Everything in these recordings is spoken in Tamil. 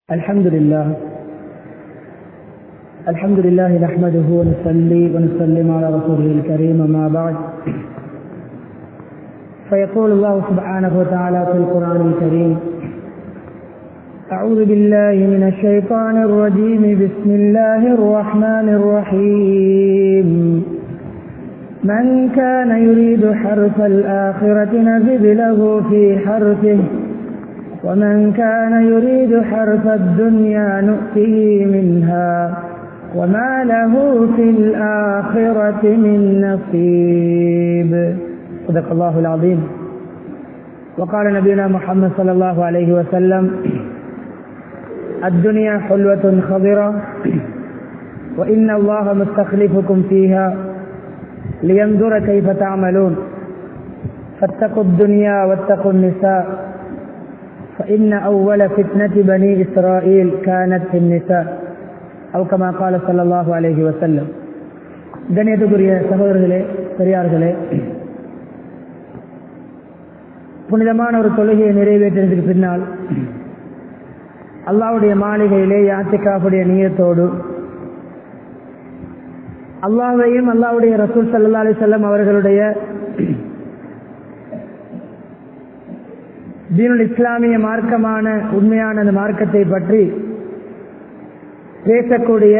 الحمد لله الحمد لله نحمده ونصلي ونسلم على رسوله الكريم ما بعد فيقول الله سبحانه وتعالى في القرآن الكريم أعوذ بالله من الشيطان الرجيم بسم الله الرحمن الرحيم من كان يريد حرث الآخرة نزد له في حرثه ومن كان يريد حرث الدنيا نؤته منها وما له في الآخرة من نصيب صدق الله العظيم وقال نبينا محمد صلى الله عليه وسلم الدنيا حلوة خضرة وإن الله مستخلفكم فيها لينظر كيف تعملون فاتقوا الدنيا واتقوا النساء فإن أول فتنة بني إسرائيل كانت في النساء أو كما قال صلى الله عليه وسلم கண்ணியத்துக்குரிய சகோதரர்களே பெரியார்களே புனிதமான ஒரு தொழுகையை நிறைவேற்றினதுக்கு பின்னால் அல்லாவுடைய மாளிகையிலே யாத்திகாவுடைய நீயத்தோடு அல்லாவையும் அல்லாவுடைய ரசூல் சல்லா அலி செல்லம் அவர்களுடைய தீனுல் இஸ்லாமிய மார்க்கமான உண்மையான அந்த மார்க்கத்தை பற்றி பேசக்கூடிய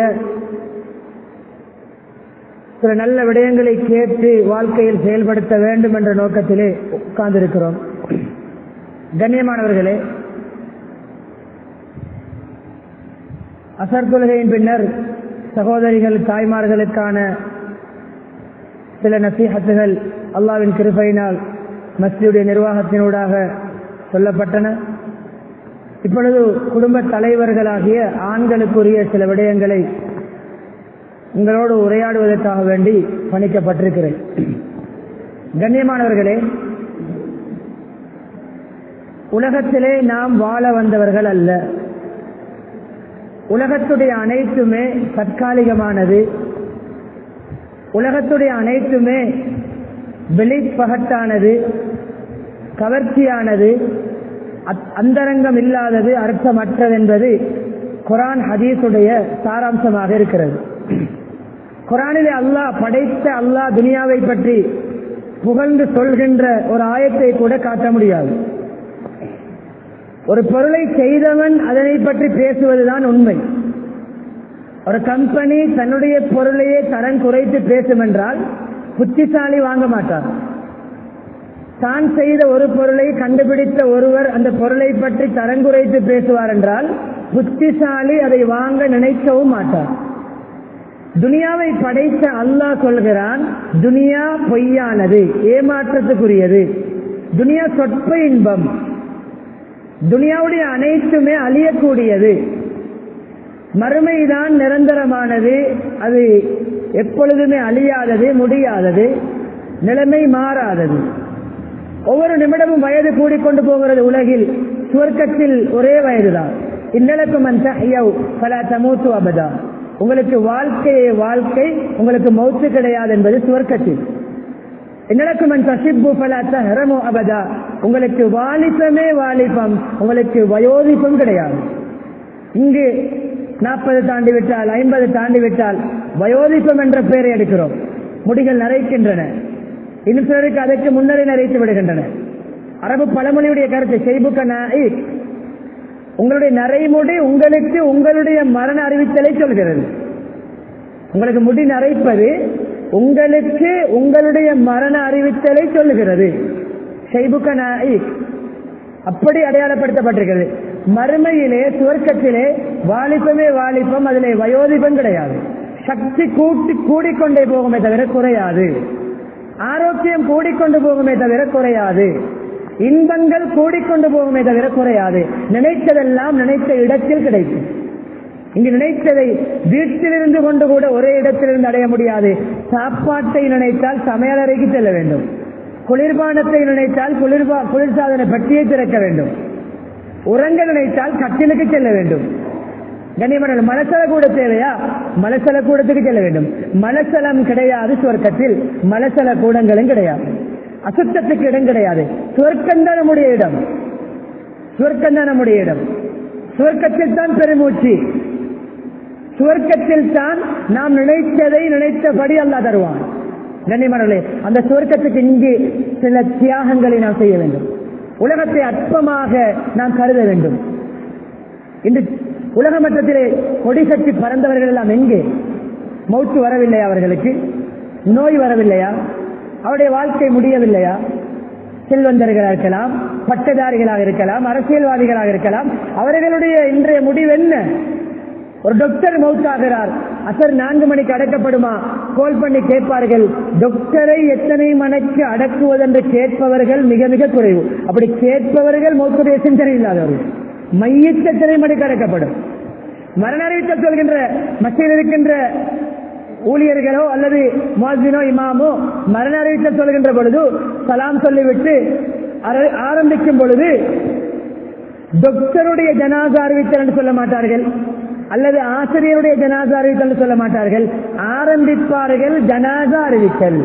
சில நல்ல விடயங்களை கேட்டு வாழ்க்கையில் செயல்படுத்த வேண்டும் என்ற நோக்கத்திலே உட்கார்ந்திருக்கிறோம் கண்ணியமானவர்களே அசர் தொழுகையின் பின்னர் சகோதரிகள் தாய்மார்களுக்கான சில நசீகத்துகள் அல்லாவின் கிருப்பையினால் மஸ்ஜியுடைய நிர்வாகத்தினூடாக சொல்லப்பட்டன இப்பொழுது குடும்ப தலைவர்களாகிய ஆண்களுக்குரிய சில விடயங்களை உங்களோடு உரையாடுவதற்காக வேண்டி பணிக்கப்பட்டிருக்கிறேன் கண்ணியமானவர்களே உலகத்திலே நாம் வாழ வந்தவர்கள் அல்ல உலகத்துடைய அனைத்துமே தற்காலிகமானது உலகத்துடைய அனைத்துமே வெளிப்பகட்டானது கவர்ச்சியானது அந்தரங்கம் இல்லாதது அர்த்தமற்றது என்பது குரான் ஹதீஸுடைய சாராம்சமாக இருக்கிறது குரானிலே அல்லாஹ் படைத்த அல்லாஹ் துனியாவை பற்றி புகழ்ந்து சொல்கின்ற ஒரு ஆயத்தை கூட காட்ட முடியாது ஒரு பொருளை செய்தவன் அதனை பற்றி பேசுவதுதான் உண்மை ஒரு கம்பெனி தன்னுடைய பொருளையே தரம் குறைத்து பேசும் என்றால் புத்திசாலி வாங்க மாட்டார் தான் செய்த ஒரு பொருளை கண்டுபிடித்த ஒருவர் அந்த பொருளை பற்றி தரங்குறைத்து பேசுவார் என்றால் புத்திசாலி அதை வாங்க நினைக்கவும் மாட்டார் துனியாவை படைத்த அல்லாஹ் சொல்கிறான் துனியா பொய்யானது ஏமாற்றத்துக்குரியது துனியா சொற்ப இன்பம் துனியாவுடைய அனைத்துமே அழியக்கூடியது மறுமைதான் நிரந்தரமானது அது எப்பொழுதுமே அழியாதது முடியாதது நிலைமை மாறாதது ஒவ்வொரு நிமிடமும் வயது கூடிக்கொண்டு போகிறது உலகில் சுவர்க்கத்தில் ஒரே வயதுதான் இந்நிலக்கும் அந்த பல தமூத்து அபதா உங்களுக்கு வாழ்க்கையே வாழ்க்கை உங்களுக்கு மௌத்து கிடையாது என்பது சுவர்க்கத்தில் என்னக்கும் தசிப்பு பலாத்த ஹரமோ அபதா உங்களுக்கு வாலிபமே வாலிபம் உங்களுக்கு வயோதிப்பம் கிடையாது இங்கு நாற்பது தாண்டி விட்டால் ஐம்பது தாண்டி விட்டால் வயோதிப்பம் என்ற பெயரை எடுக்கிறோம் முடிகள் நரைக்கின்றன இன்னும் சிலருக்கு அதற்கு முன்னரே நரைத்து விடுகின்றன அரபு பழமொழியுடைய கருத்து செய்புக்க உங்களுடைய நரைமுடி உங்களுக்கு உங்களுடைய மரண அறிவித்தலை சொல்கிறது உங்களுக்கு முடி நரைப்பது உங்களுக்கு உங்களுடைய மரண அறிவித்தலை சொல்லுகிறது ஷைபுக்க அப்படி அடையாளப்படுத்தப்பட்டிருக்கிறது மறுமையிலே சுவர்க்கத்திலே வாலிபமே வாலிபம் அதிலே வயோதிபம் கிடையாது சக்தி கூட்டி கூடிக்கொண்டே போகுமே தவிர குறையாது ஆரோக்கியம் கூடிக்கொண்டு போகுமே தவிர குறையாது இன்பங்கள் கூடிக்கொண்டு போகுமே தவிர குறையாது நினைத்ததெல்லாம் நினைத்த இடத்தில் கிடைக்கும் இங்கு நினைத்ததை வீட்டிலிருந்து கொண்டு கூட ஒரே இடத்திலிருந்து அடைய முடியாது சாப்பாட்டை நினைத்தால் சமையலறைக்கு செல்ல வேண்டும் குளிர்பானத்தை நினைத்தால் குளிர்பா குளிர்சாதன பட்டியை திறக்க வேண்டும் உறங்க நினைத்தால் கட்டிலுக்கு செல்ல வேண்டும் கண்ணியமான மலசல கூட தேவையா மலசல கூடத்துக்கு செல்ல வேண்டும் மலசலம் கிடையாது சுவர்க்கத்தில் மலசல கூடங்களும் கிடையாது அசுத்தத்துக்கு இடம் கிடையாது சுவர்க்கம் தான் நம்முடைய இடம் சுவர்க்கம் தான் நம்முடைய இடம் சுவர்க்கத்தில் தான் பெருமூச்சு சுவர்க்கத்தில் தான் நாம் நினைத்ததை நினைத்தபடி அல்லாஹ் தருவான் கண்ணியமானவர்களே அந்த சுவர்க்கத்துக்கு இங்கு சில தியாகங்களை நாம் செய்ய வேண்டும் உலகத்தை அற்பமாக நாம் கருத வேண்டும் இன்று உலக மட்டத்திலே கொடி கட்டி பறந்தவர்கள் எல்லாம் எங்கே மௌத்து வரவில்லையா அவர்களுக்கு நோய் வரவில்லையா அவருடைய வாழ்க்கை முடியவில்லையா செல்வந்தர்களாக இருக்கலாம் பட்டதாரிகளாக இருக்கலாம் அரசியல்வாதிகளாக இருக்கலாம் அவர்களுடைய இன்றைய முடிவு என்ன ஒரு டாக்டர் மவுத்தாகிறார் அசர் நான்கு மணிக்கு அடக்கப்படுமா கோல் பண்ணி கேட்பார்கள் டாக்டரை எத்தனை மணிக்கு அடக்குவதென்று கேட்பவர்கள் மிக மிக குறைவு அப்படி கேட்பவர்கள் மௌத்துடைய சிந்தனை இல்லாதவர்கள் மையத்து எத்தனை மணிக்கு அடக்கப்படும் மரண அறிவித்தல் சொல்கின்ற மத்தியில் இருக்கின்ற ஊழியர்களோ அல்லது மோசினோ இமாமோ மரண அறிவித்தல் சொல்கின்ற பொழுது சலாம் சொல்லிவிட்டு அர- ஆரம்பிக்கும் பொழுது டாக்டருடைய ஜனாசா அறிவித்தல் என்று சொல்ல மாட்டார்கள் அல்லது ஆசிரியருடைய ஜனாசா அறிவித்தல் என்று சொல்ல மாட்டார்கள் ஆரம்பிப்பார்கள் ஜனாசா அறிவித்தல்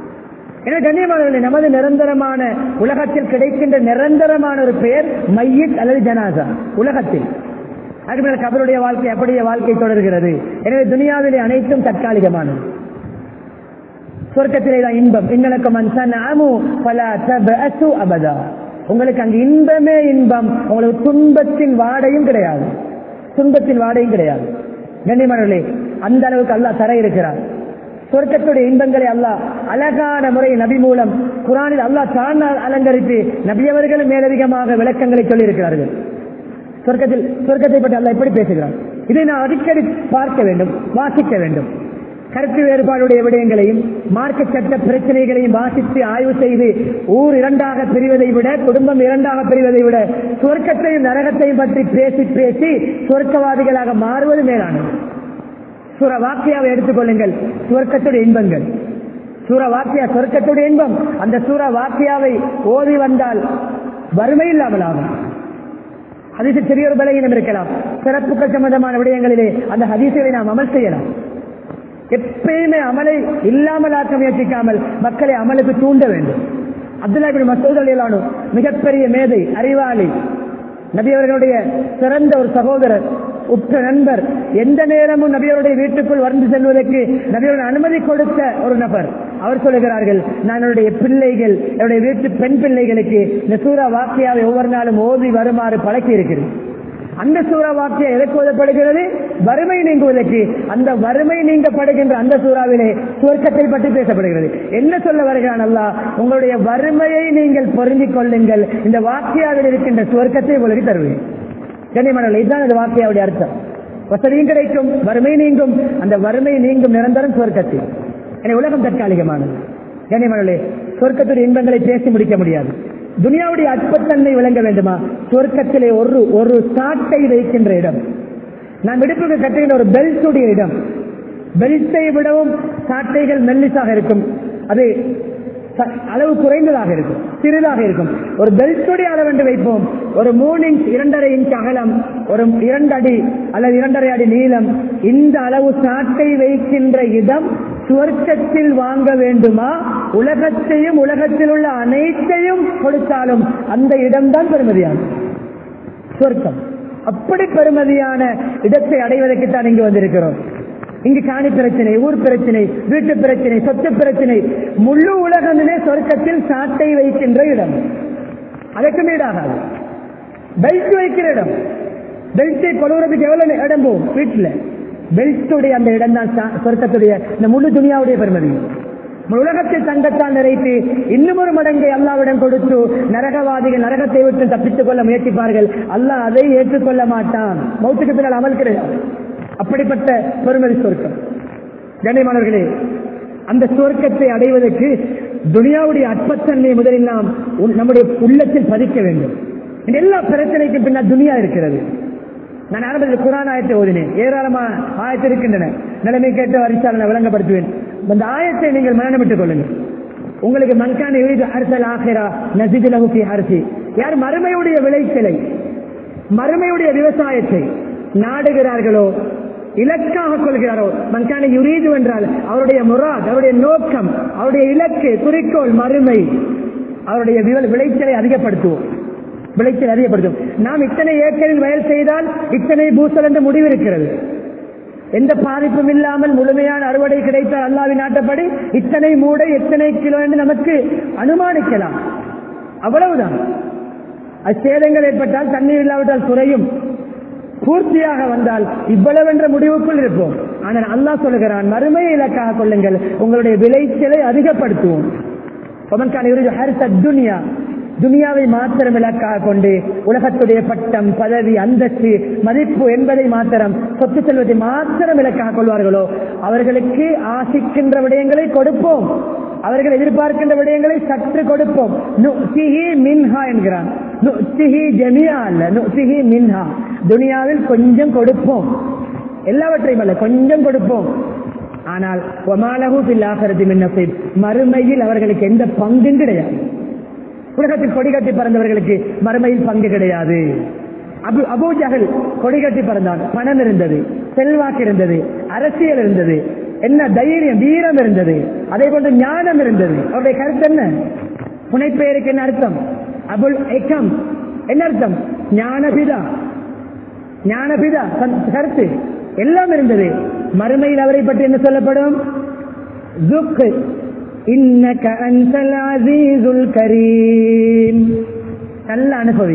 என கண்ணியமானவர்களே நமது நிரந்தரமான உலகத்தில் கிடைக்கின்ற நிரந்தரமான ஒரு பெயர் மையத் அல்லது ஜனாசா உலகத்தில் அதுக்கு மேல கபருடைய வாழ்க்கை அப்படியே வாழ்க்கை தொடர்கிறது எனவே துனியாவிலே அனைத்தும் தற்காலிகமானது சொர்க்கத்திலே தான் இன்பம் இன்னலக்கும் அன்சனாமு பல தபஅசு அபதா உங்களுக்கு அங்கு இன்பமே இன்பம் உங்களுக்கு துன்பத்தின் வாடையும் கிடையாது துன்பத்தின் வாடையும் கிடையாது கண்ணியமானவர்களே அந்த அளவுக்கு அல்லாஹ் தர இருக்கிறார் சொர்க்கத்துடைய இன்பங்களை அல்லாஹ் அழகான முறை நபி மூலம் குரானில் அல்லாஹ் தான் அலங்கரித்து நபியவர்களும் மேலதிகமாக விளக்கங்களை சொல்லியிருக்கிறார்கள் சொர்க்கத்தில் சொர்க்கத்தை பற்றி அல்லாஹ் எப்படி பேசுகிறார் இதை நான் அடிக்கடி பார்க்க வேண்டும் வாசிக்க வேண்டும் கருத்து வேறுபாடுடைய விடயங்களையும் மார்க்க சட்ட பிரச்சனைகளையும் வாசித்து ஆய்வு செய்து ஊர் இரண்டாக பிரிவதை விட குடும்பம் இரண்டாக பிரிவதை விட சொர்க்கத்தையும் நரகத்தையும் பற்றி பேசி பேசி சொர்க்கவாதிகளாக மாறுவது மேலானது சூர வாக்கியாவை எடுத்துக்கொள்ளுங்கள் சுவர்க்கத்துடைய இன்பங்கள் சூர வாக்கியா சொர்க்கத்துடைய இன்பம் அந்த சூர வாக்கியாவை ஓதி வந்தால் வறுமை இல்லாமல் ஆகும் ஹதீஸில் சிறிய ஒரு பலகீனம் இருக்கலாம் சிறப்புகள் சம்பந்தமான விடயங்களிலே அந்த ஹதீசுகளை நாம் அமல் செய்யலாம் எப்பயுமே அமலை இல்லாமல் ஆக்க முயற்சிக்காமல் மக்களை அமலுக்கு தூண்ட வேண்டும் அப்துல்லா பின் மசூத் அலிலானு மிகப்பெரிய மேதை அறிவாளி நபி அவர்களுடைய சிறந்த ஒரு சகோதரர் உற்ற நண்பர் எந்த நேரமும் நபியருடைய வீட்டுக்குள் வந்து செல்வதற்கு நபியோட அனுமதி கொடுத்த ஒரு நபர் அவர் சொல்லுகிறார்கள் நான் என்னுடைய பிள்ளைகள் என்னுடைய வீட்டு பெண் பிள்ளைகளுக்கு இந்த சூறா வாக்கியாவை ஒவ்வொரு நாளும் ஓதி வருமாறு பழக்கி இருக்கிறேன் அந்த சூறா வாக்கியம் எதற்கு ஓதப்படுகிறது வறுமை நீங்குவதற்கு அந்த வறுமை நீங்கப்படுகின்ற அந்த சூறாவிலே சுவர்க்கத்தை பற்றி பேசப்படுகிறது என்ன சொல்ல வருகிறான் அல்லாஹ் உங்களுடைய வறுமையை நீங்கள் பொருந்திக் கொள்ளுங்கள் இந்த வாக்கியாவில் இருக்கின்ற சுவர்க்கத்தை உங்களுக்கு தருவேன் கண்ணியமான இதுதான் இந்த வாக்கியாவுடைய அர்த்தம் வசதியும் கிடைக்கும் வறுமை நீங்கும் அந்த வறுமை நீங்கும் நிரந்தரம் சுவர்க்கத்தில் எனவே உலகம் தற்காலிகமானது கண்ணியமானே சொர்க்கத்துடைய இன்பங்களை பேசி முடிக்க முடியாது துனியாவுடைய அற்பத்தன்மை விளங்க வேண்டுமா சொர்க்கத்திலே ஒரு ஒரு சாட்டை வைக்கின்ற இடம் நான் விடுப்புக்கு கட்டுகின்ற ஒரு பெல்ட்டுடைய இடம் பெல்ட்டை விடவும் சாட்டைகள் மெல்லிசாக இருக்கும் அது ச- அளவு குறைந்ததாக இருக்கும் சிறிதாக இருக்கும் ஒரு பெல்ட்டுடைய அளவு என்று வைப்போம் ஒரு மூணு இன்ச் இரண்டரை இன்ச் அகலம் ஒரு இரண்டு அடி அல்லது இரண்டரை அடி நீளம் இந்த அளவு சாட்டை வைக்கின்ற இடம் சுவர்க்கத்தில் வாங்க வேண்டுமா உலகத்தையும் உலகத்தில் உள்ள அனைத்தையும் கொடுத்தாலும் அந்த இடம்தான் பெருமதியாகும் சுவர்க்கம் அப்படி பெருமதியான இடத்தை அடைவதற்கு தான் இங்கு வந்திருக்கிறோம் இங்கு காணி பிரச்சனை ஊர் பிரச்சனை வீட்டு பிரச்சனை சொத்து பிரச்சனை முழு உலகமே சொர்க்கத்தில் சாட்டை வைக்கின்ற இடம் அதற்கு மீடாகாது பெல்ட் வைக்கிற இடம் பெல்ட்டை கொழுவுறதுக்கு எவ்வளவு இடம் போகும் வீட்டுல பெல்ட்டுடைய அந்த இடம் தான் சொர்க்கத்துடைய இந்த முழு துணியாவுடைய பெருமதி முழு உலகத்தில் தங்கத்தால் நிறைத்து இன்னும் ஒரு மடங்கை அல்லாவிடம் கொடுத்து நரகவாதிகள் நரகத்தை விட்டு தப்பித்துக் கொள்ள முயற்சிப்பார்கள் அல்லாஹ் அதை ஏற்றுக்கொள்ள மாட்டான் மௌத்துக்கு பின்னால் அமல் கிடையாது அப்படிப்பட்ட பெருமதி சொர்க்கம் கண்ணியமானவர்களே அந்த சுவர்க்கத்தை அடைவதற்கு துனியாவுடைய அற்பத்தன்மை முதலில் நாம் உன்- நம்முடைய உள்ளத்தில் பதிக்க வேண்டும் இந்த எல்லா பிரச்சனைக்கும் பின்னால் துனியா இருக்கிறது நான் ஆரம்பத்தில் குரான் ஆயத்தை ஓதினேன் ஏராளமான ஆயத்து இருக்கின்றன நிலைமை கேட்ட வரிசால் நான் விளங்கப்படுத்துவேன் அந்த ஆயத்தை நீங்கள் மனநமிட்டுக் கொள்ளுங்கள் உங்களுக்கு மன்கான எழுதி அரசல் ஆகிறா நசிது லகுசி அரிசி யார் மறுமையுடைய விளைச்சலை மறுமையுடைய விவசாயத்தை நாடுகிறார்களோ இலக்காக கொள்கிறாரோ மன்கான யுரீது என்றால் அவருடைய முராத் அவருடைய நோக்கம் அவருடைய இலக்கு குறிக்கோள் மறுமை அவருடைய விளை- விளைச்சலை அதிகப்படுத்துவோம் விளைச்சல் அதிகப்படுத்தும் நாம் இத்தனை ஏக்கரில் வயல் செய்தால் இத்தனை பூசல் என்ற முடிவு இருக்கிறது எந்த பாதிப்பும் இல்லாமல் முழுமையான அறுவடை கிடைத்தால் அல்லாவின் நாட்டப்படி இத்தனை மூடை எத்தனை கிலோ என்று நமக்கு அனுமானிக்கலாம் அவ்வளவுதான் அது சேதங்கள் ஏற்பட்டால் தண்ணீர் இல்லாவிட்டால் குறையும் பூர்த்தியாக வந்தால் இவ்வளவு என்ற முடிவுக்குள் இருப்போம் ஆனால் அல்லாஹ் சொல்லுகிறான் மறுமையை இலக்காக கொள்ளுங்கள் உங்களுடைய விளைச்சலை அதிகப்படுத்துவோம் ஒமன்கான இறுதி ஹரிச துனியா துனியாவை மாத்திரம் இலக்காக கொண்டு உலகத்துடைய பட்டம் பதவி அந்தஸ்து மதிப்பு என்பதை மாத்திரம் சொத்து செல்வதை மாத்திரம் இலக்காக கொள்வார்களோ அவர்களுக்கு ஆசிக்கின்ற விடயங்களை கொடுப்போம் அவர்கள் எதிர்பார்க்கின்ற விடயங்களை சற்று கொடுப்போம் நுசிஹி மின்ஹா என்கிறான் நுசிஹி ஜமியா அல்ல நுசிஹி மின்ஹா துனியாவில் கொஞ்சம் கொடுப்போம் எல்லாவற்றையும் அல்ல கொஞ்சம் கொடுப்போம் ஆனால் ஒமாலகு பில்லாகிறது மின்னசைப் மறுமையில் அவர்களுக்கு எந்த பங்கும் கிடையாது உலகத்தில் கொடி கட்டி பறந்தவர்களுக்கு மறுமையில் பங்கு கிடையாது அபு அபூஜகல் கொடி கட்டி பறந்தான் பணம் இருந்தது செல்வாக்கு இருந்தது அரசியல் இருந்தது என்ன தைரியம் வீரம் இருந்தது அதே போன்று ஞானம் இருந்தது அவருடைய கருத்து என்ன புனைப்பெயருக்கு என்ன அர்த்தம் அபுல் எக்கம் என்ன அர்த்தம் ஞானபிதா ஞானபிதா கருத்து எல்லாம் இருந்தது மறுமையில் அவரை பற்றி என்ன சொல்லப்படும் துக் இன்னக அன்சல் அசீசுல் கரீம் நல்ல அனுபவி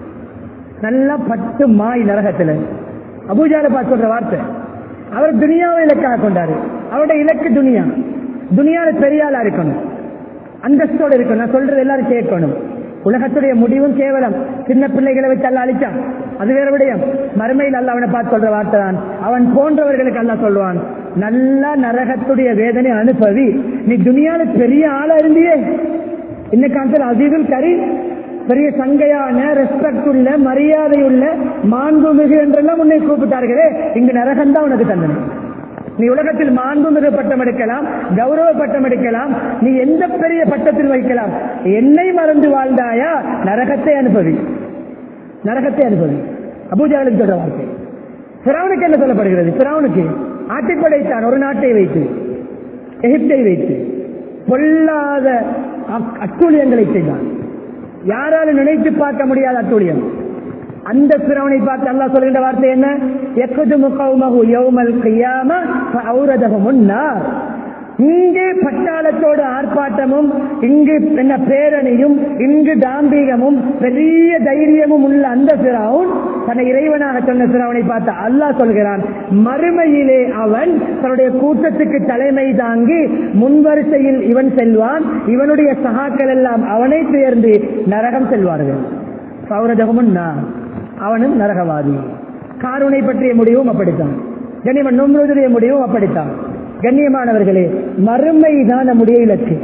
நல்லா பத்து மாய் நரகத்துல அபூஜால பார்த்து சொல்ற வார்த்தை அவர் துனியாவை இலக்காக கொண்டாரு அவருடைய இலக்கு துனியா துனியால பெரிய ஆளா இருக்கணும் அந்தஸ்தோடு இருக்கணும் நான் சொல்றது எல்லாரும் கேட்கணும் உலகத்துடைய முடிவும் கேவலம் சின்ன பிள்ளைகளை வச்சு அல்ல அழிச்சான் அது வேற விடயம் மறுமையில் அல்ல அவனை பார்த்து சொல்ற வார்த்தை தான் அவன் போன்றவர்களுக்கு அல்ல சொல்லுவான் நல்ல நரகத்துடைய வேதனை அனுபவி நீ துனியால பெரிய ஆளா இருந்தியே இன்னைக்கு அசீதுல் கரி பெரிய சங்கையான ரெஸ்பெக்ட் உள்ள மரியாதை உள்ள மாண்புமிகு என்றெல்லாம் உன்னை கூப்பிட்டார்களே இங்கு நரகம் தான் உனக்கு தந்தனை நீ உலகத்தில் மாண்புமிகு பட்டம் எடுக்கலாம் கௌரவ பட்டம் எடுக்கலாம் நீ எந்த பெரிய பட்டத்தில் வைக்கலாம் என்னை மறந்து வாழ்ந்தாயா நரகத்தை அனுபவி நரகத்தை அனுபவி அபூஜாலுக்கு சொல்ற வார்த்தை பிராவுனுக்கு என்ன சொல்லப்படுகிறது பிராவுனுக்கு ஆட்டி படைத்தான் ஒரு நாட்டை வைத்து எகிப்தை வைத்து பொல்லாத அட்டூழியங்களை செய்தான் யாராலும் நினைத்து பார்க்க முடியாத அட்டூழியம் அந்த பிறவனை பார்த்து அல்லா சொல்கின்ற வார்த்தை என்ன எக்குது முகவுமகு யௌமல் கையாம ஔரதகம் முன்னார் இங்கு பட்டாளத்தோடு ஆர்ப்பாட்டமும் இங்கு என்ன பேரணியும் இங்கு தாம்பீகமும் பெரிய தைரியமும் உள்ள அந்த பிறவுன் தன்னை இறைவனாக சொன்ன பிறவனை பார்த்து அல்லாஹ் சொல்கிறான் மறுமையிலே அவன் தன்னுடைய கூட்டத்துக்கு தலைமை தாங்கி முன்வரிசையில் இவன் செல்வான் இவனுடைய சகாக்கள் எல்லாம் அவனை சேர்ந்து நரகம் செல்வார்கள் சௌரஜகமும் நான் அவனும் நரகவாதி காரூனை பற்றிய முடிவும் அப்படித்தான் கண்ணியமன் நொம்புடைய முடிவும் அப்படித்தான் கண்ணியமானவர்களே மறுமைதான முடிய இலக்கு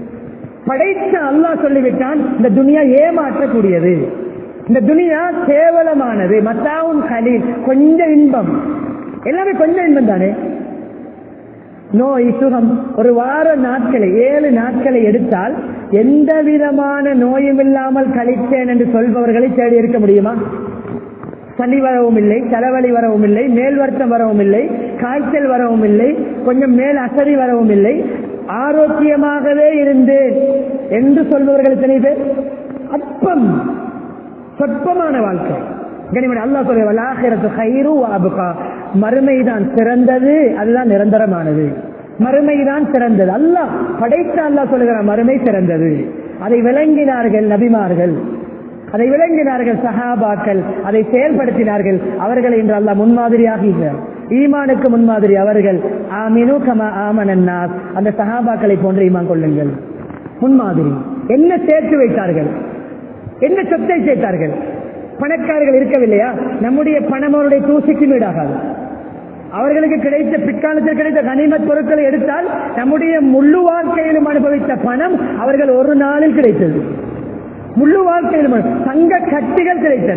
படைத்த அல்லாஹ் சொல்லிவிட்டான் இந்த துனியா ஏமாற்றக்கூடியது இந்த துனியா கேவலமானது மத்தாவும் கலீல் கொஞ்சம் இன்பம் எல்லாமே கொஞ்சம் இன்பம் தானே நோய் சுகம் ஒரு வார நாட்களை ஏழு நாட்களை எடுத்தால் எந்த விதமான நோயும் இல்லாமல் கழித்தேன் என்று சொல்பவர்களை தேடி இருக்க முடியுமா சளி வரவும் இல்லை தலைவலி வரவும் இல்லை மேல் வருத்தம் வரவும் இல்லை காய்ச்சல் வரவும் இல்லை கொஞ்சம் மேல் அசதி வரவும் இல்லை ஆரோக்கியமாகவே இருந்தேன் என்று சொல்பவர்கள் எத்தனை பேர் அற்பம் சொற்பமான வாழ்க்கை கனிமன் அல்லா சொல்லுவா மறுமைதான் சிறந்தது அதுதான் நிரந்தரமானது மறுமைதான் சிறந்தது அல்லாஹ் படைத்த அல்லாஹ் சொல்லுகிறான் மறுமை சிறந்தது அதை விளங்கினார்கள் நபிமார்கள் அதை விளங்கினார்கள் சஹாபாக்கள் அதை செயல்படுத்தினார்கள் அவர்கள் இன்று அல்ல முன்மாதிரியாக ஈமானுக்கு முன்மாதிரி அவர்கள் ஆமினு கமா ஆமனன்னாஸ் அந்த சஹாபாக்களை போன்று ஈமான் கொள்ளுங்கள் முன்மாதிரி என்ன சேர்த்து வைத்தார்கள் என்ன சொத்தை சேர்த்தார்கள் பணக்காரர்கள் இருக்கவில்லையா நம்முடைய பணம் அவருடைய தூசிக்கு வீடாகாது அவர்களுக்கு கிடைத்த பிற்காலத்தில் கிடைத்த கனிமத் பொருட்களை எடுத்தால் நம்முடைய முழு வாழ்க்கையிலும் அனுபவித்த பணம் அவர்கள் ஒரு நாளில் கிடைத்தது முழு வாழ்க்கையில் தங்க கட்டிகள் கிடைத்தன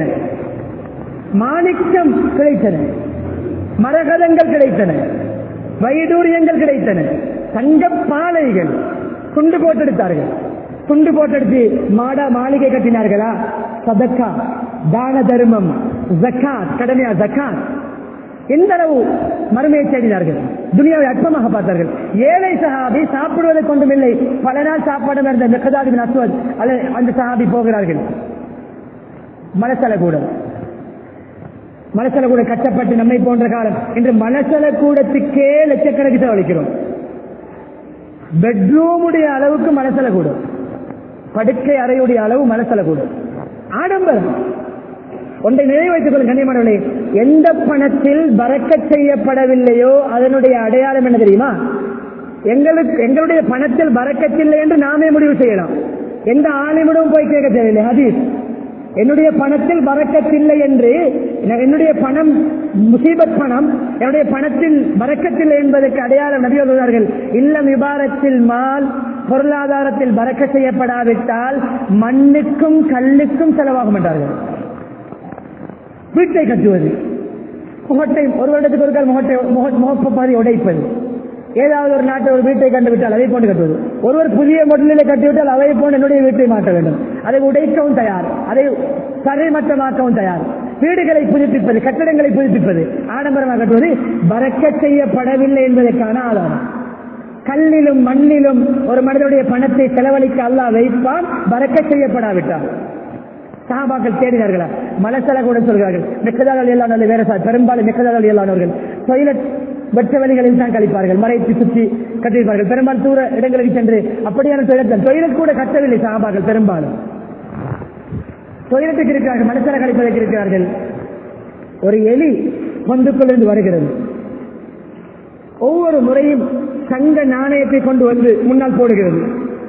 மாணிக்கம் கிடைத்தன மரகதங்கள் கிடைத்தன வைடூரியங்கள் கிடைத்தன தங்க பாலைகள் துண்டு போட்டெடுத்தார்கள் துண்டு போட்டெடுத்து மாடா மாளிகை கட்டினார்களா சதக்கா தான தர்மம் ஜக்காத் கடமையா ஜக்காத் எந்த அளவு மறுமையை தேடினார்கள் துனியாவை அற்பமாக பார்த்தார்கள் ஏழை சஹாபி சாப்பிடுவதை கொண்டும் இல்லை பல நாள் சாப்பாடு இருந்த மெக்கதாதிபின் அஸ்வத் அல்ல அந்த சஹாபி போகிறார்கள் மலசல கூடம் மலசல கூட கஷ்டப்பட்டு நம்மை போன்ற காலம் இன்று மலசல கூடத்துக்கே லட்சக்கணக்கு செலவழிக்கிறோம் பெட்ரூமுடைய அளவுக்கு மலசல கூடும் படுக்கை அறையுடைய அளவு மலசல கூடும் ஆடம்பரம் ஒன்றை நினைவு வைத்துக் கொள்ளும் கண்ணியமானவர்களே எந்த பணத்தில் பறக்க செய்யப்படவில்லையோ அதனுடைய அடையாளம் என்ன தெரியுமா எங்களுக்கு எங்களுடைய பணத்தில் பறக்கத்தில்லை என்று நாமே முடிவு செய்யலாம் எந்த ஆலிமிடம் போய் கேட்க தேவையில்லை ஹதீஸ் என்னுடைய பணத்தில் பறக்கத்தில்லை என்று என்னுடைய பணம் முசீபத் பணம் என்னுடைய பணத்தில் பறக்கத்தில்லை என்பதற்கு அடையாளம் நபி சொல்கிறார்கள் இல்லம் விபாரத்தில் மால் பொருளாதாரத்தில் பறக்க செய்யப்படாவிட்டால் மண்ணுக்கும் கல்லுக்கும் செலவாகும் என்றார்கள் வீட்டை கட்டுவது முகட்டை ஒரு வருடத்துக்கு ஒரு கால் முகட்டை முகப்பகுதி உடைப்பது ஏதாவது ஒரு நாட்டை ஒரு வீட்டை கண்டுவிட்டால் அதை போன்று கட்டுவது ஒருவர் புதிய முதலிலே கட்டிவிட்டால் அதை போன்று என்னுடைய வீட்டை மாற்ற வேண்டும் அதை உடைக்கவும் தயார் அதை தரைமட்டமாக்கவும் தயார் வீடுகளை புதுப்பிப்பது கட்டடங்களை புதுப்பிப்பது ஆடம்பரமாக கட்டுவது பறக்க செய்யப்படவில்லை என்பதற்கான ஆதாரம் கல்லிலும் மண்ணிலும் ஒரு மனிதனுடைய பணத்தை செலவழிக்க அல்லாஹ் வைப்பான் பறக்க செய்யப்படாவிட்டால் சகாபாக்கள் தேடினார்களா மலசல கூட சொல்கிறார்கள் மிக்கதார்கள் இல்லாத வேற சார் பெரும்பாலும் மிக்கதார்கள் இல்லாதவர்கள் டொய்லெட் வெட்ட வழிகளில் தான் கழிப்பார்கள் மறைத்து சுற்றி கட்டியிருப்பார்கள் பெரும்பாலும் தூர இடங்களுக்கு சென்று அப்படியான டொய்லெட் டொய்லெட் கூட கட்டவில்லை சகாபாக்கள் பெரும்பாலும் டொய்லெட்டுக்கு இருக்கிறார்கள் மலசல கழிப்பதற்கு இருக்கிறார்கள் ஒரு எலி பொந்துக்குள்ளிருந்து வருகிறது ஒவ்வொரு முறையும் சங்க நாணயத்தை கொண்டு வந்து முன்னால் போடுகிறது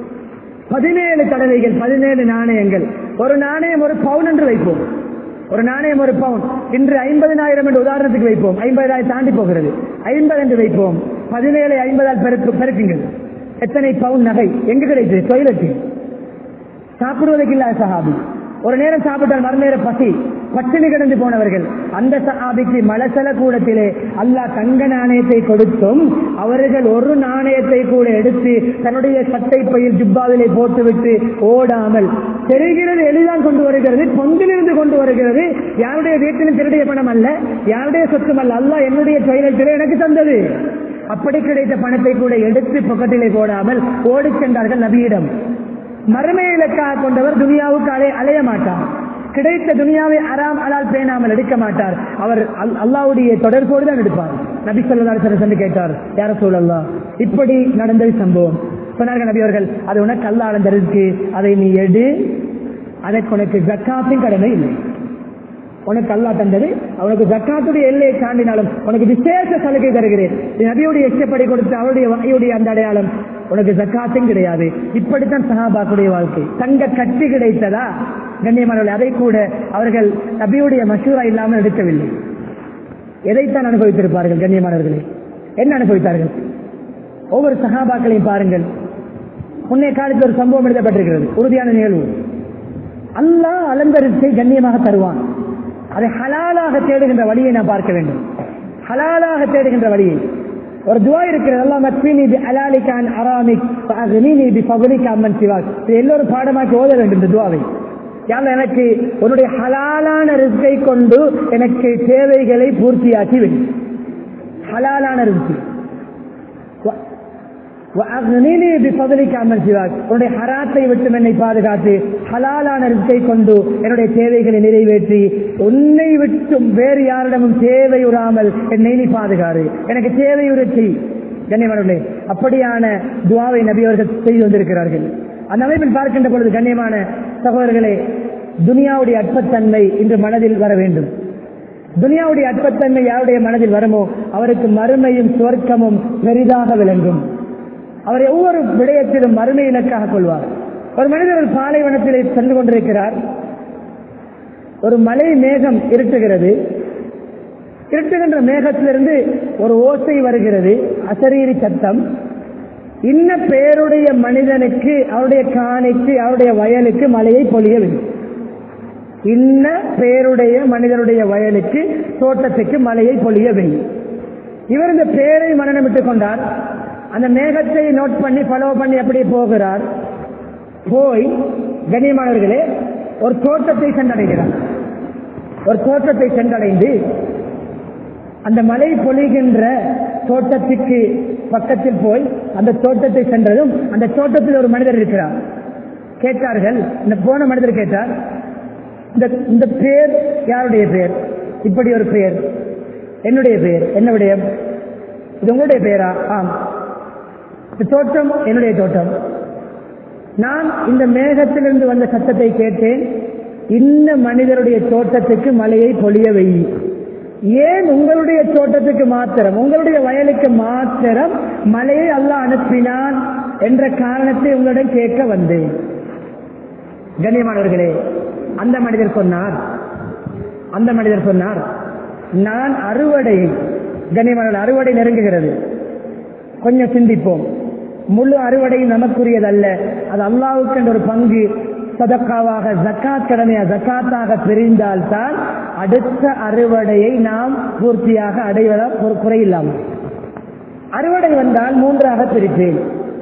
பதினேழு தடவைகள் பதினேழு நாணயங்கள் ஒரு நாணயம் ஒரு பவுன் என்று வைப்போம் ஒரு நாணயம் ஒரு பவுன் இன்று ஐம்பதினாயிரம் என்று உதாரணத்துக்கு வைப்போம் ஐம்பதாயிரம் தாண்டி போகிறது ஐம்பது என்று வைப்போம் பதினேழு ஐம்பதால் பெருக்கு பெருக்குங்கள் எத்தனை பவுன் நகை எங்க கிடைத்தது டொய்லெட்டு சாப்பிடுவதற்கு இல்லாத சஹாபி ஒரு நேரம் சாப்பிட்டால் மறுநேர பசி பட்டினி கிடந்து போனவர்கள் அந்த சஹாபிக்கு மலசல கூடத்திலே அல்லாஹ் தங்க நாணயத்தை கொடுத்தும் அவர்கள் ஒரு நாணயத்தை கூட எடுத்து தன்னுடைய சட்டை பையில் ஜிப்பாவிலே போட்டுவிட்டு ஓடாமல் தெரிகிறது எளிதான் கொண்டு வருகிறது பொந்திலிருந்து கொண்டு வருகிறது யாருடைய வீட்டிலும் திருடைய பணம் அல்ல யாருடைய சொத்தும் அல்ல அல்லாஹ் என்னுடைய தொழிலத்திலே எனக்கு தந்தது அப்படி கிடைத்த பணத்தை கூட எடுத்து பக்கத்திலே போடாமல் ஓடி சென்றார்கள் நபியிடம் மறுமை இலக்காக கொண்டவர் துனியாவுக்கு அலைய அலைய மாட்டார் கிடைத்த துனியாவை அறாம் அலால் பேணாமல் எடுக்க மாட்டார் அவர் அல்லாவுடைய தொடர்போடு தான் எடுப்பார் நபி சொல்லா சென்று கேட்டார் யார சூழல்லா இப்படி நடந்தது சம்பவம் சொன்னார்கள் நபி அவர்கள் அது உனக்கு அல்லா அளந்தருக்கு அதை நீ எடு அதற்கு உனக்கு ஜக்காத்தின் கடமை இல்லை உனக்கு அல்லா தந்தது அவனுக்கு ஜக்காத்துடைய எல்லையை தாண்டினாலும் உனக்கு விசேஷ சலுகை தருகிறேன் நபியுடைய இஷ்டப்படி கொடுத்து அவருடைய வாயுடைய அந்த அடையாளம் உனக்கு ஜக்காத்தும் கிடையாது இப்படித்தான் சஹாபாக்குடைய வாழ்க்கை தங்க கட்டி கிடைத்ததா கண்ணியமானவர்கள் அதை கூட அவர்கள் நபியுடைய மசூரா இல்லாமல் எடுக்கவில்லை எதைத்தான் அனுபவித்திருப்பார்கள் கண்ணியமானவர்களே என்ன அனுபவித்தார்கள் ஒவ்வொரு சகாபாக்களையும் பாருங்கள் முன்னே காலத்தில் ஒரு சம்பவம் எழுதப்பட்டிருக்கிறது உறுதியான நிகழ்வு அல்லாஹ் அலங்கரிசை கண்ணியமாக தருவான் அதை ஹலாலாக தேடுகின்ற வழியை நான் பார்க்க வேண்டும் ஹலாலாக தேடுகின்ற வழியை ஒரு துவா இருக்கிறது அல்லாஹ் மத்மீனி பி அலாலிகான் அராமிக் அக்னீனி பி ஃபதுலிக அம்மன் சிவாக் இது எல்லோரும் பாடமாக்கி ஓத வேண்டும் இந்த துவாவை யாரும் எனக்கு உன்னுடைய ஹலாலான ரிஸ்கை கொண்டு எனக்கு தேவைகளை பூர்த்தியாக்கி வை ஹலாலான ரிஸ்கி உன்னுடைய ஹராத்தை விட்டு என்னை பாதுகாத்து ஹலாலான ரிஸ்கை கொண்டு என்னுடைய தேவைகளை நிறைவேற்றி உன்னை விட்டும் வேறு யாரிடமும் தேவை உறாமல் என்னை நீ பாதுகாரு எனக்கு தேவை உரைச்சி கண்ணியமானவர்களே அப்படியான துவாவை நபி அவர்கள் செய்து வந்திருக்கிறார்கள் அந்த அமைப்பில் பார்க்கின்ற பொழுது கண்ணியமான சகோதரர்களே துனியாவுடைய அற்பத்தன்மை இன்று மனதில் வர வேண்டும் துனியாவுடைய அற்பத்தன்மை யாருடைய மனதில் வருமோ அவருக்கு மறுமையும் சுவர்க்கமும் பெரிதாக விளங்கும் அவர் ஒவ்வொரு விடயத்திலும் மறுமை இலக்காக கொள்வார் ஒரு மனிதர் ஒரு பாலைவனத்திலே சென்று கொண்டிருக்கிறார் ஒரு மலை மேகம் இருட்டுகிறது இருட்டுகின்ற மேகத்திலிருந்து ஒரு ஓசை வருகிறது அசரீரி சத்தம் இன்ன பேருடைய மனிதனுக்கு அவருடைய காணிக்கு அவருடைய வயலுக்கு மழையை பொழியவில்லை இன்ன பேருடைய மனிதனுடைய வயலுக்கு தோட்டத்துக்கு மழையை பொழியவில்லை இவர் இந்த பேரை மனநமிட்டுக் கொண்டார் அந்த மேகத்தை நோட் பண்ணி ஃபாலோ பண்ணி அப்படி போகிறார் போய் கண்ணியமானவர்களே ஒரு தோட்டத்தை சென்றடைகிறார் ஒரு தோட்டத்தை சென்றடைந்து அந்த மலை பொழிகின்ற தோட்டத்துக்கு பக்கத்தில் போய் அந்த தோட்டத்தை சென்றதும் அந்த தோட்டத்தில் ஒரு மனிதர் இருக்கிறார் கேட்டார்கள் இந்த போன மனிதர் கேட்டார் இந்த இந்த பேர் யாருடைய பேர் இப்படி ஒரு பெயர் என்னுடைய பெயர் என்னுடைய இது உங்களுடைய பெயரா ஆம் இந்த தோட்டம் என்னுடைய தோட்டம் நான் இந்த மேகத்திலிருந்து வந்த சத்தத்தை கேட்டேன் இந்த மனிதருடைய தோட்டத்துக்கு மழையை பொழிய வை ஏன் உங்களுடைய தோட்டத்துக்கு மாத்திரம் உங்களுடைய வயலுக்கு மாத்திரம் மழையை அல்லாஹ் அனுப்பினான் என்ற காரணத்தை உங்களிடம் கேட்க வந்தேன் கண்ணியமானவர்களே அந்த மனிதர் சொன்னார் அந்த மனிதர் சொன்னார் நான் அறுவடை கண்ணியமான அறுவடை நெருங்குகிறது கொஞ்சம் சிந்திப்போம் முழு அறுவடை நமக்குரியதல்ல அது அல்லாவுக்கு என்ற ஒரு பங்கு சதக்காவாக ஜக்காத் கடமையா ஜக்காத்தாக பிரிந்தால்தான் அடுத்த அறுவடையை நாம் பூர்த்தியாக அடைவதா ஒரு குறையில்லாமல் அறுவடை வந்தால் மூன்றாக பிரிப்பேன்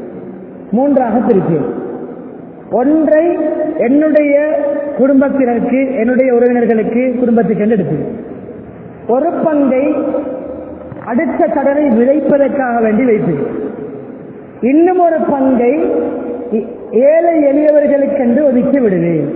மூன்றாக பிரிப்பேன் ஒன்றை என்னுடைய குடும்பத்தினருக்கு என்னுடைய உறவினர்களுக்கு குடும்பத்துக்கு என்று எடுப்பேன் ஒரு பங்கை அடுத்த கடனை விதைப்பதற்காக வேண்டி வைப்பேன் இன்னும் ஒரு பங்கை இ- ஏழை எளியவர்களுக்கென்று ஒதுக்கி விடுவேன்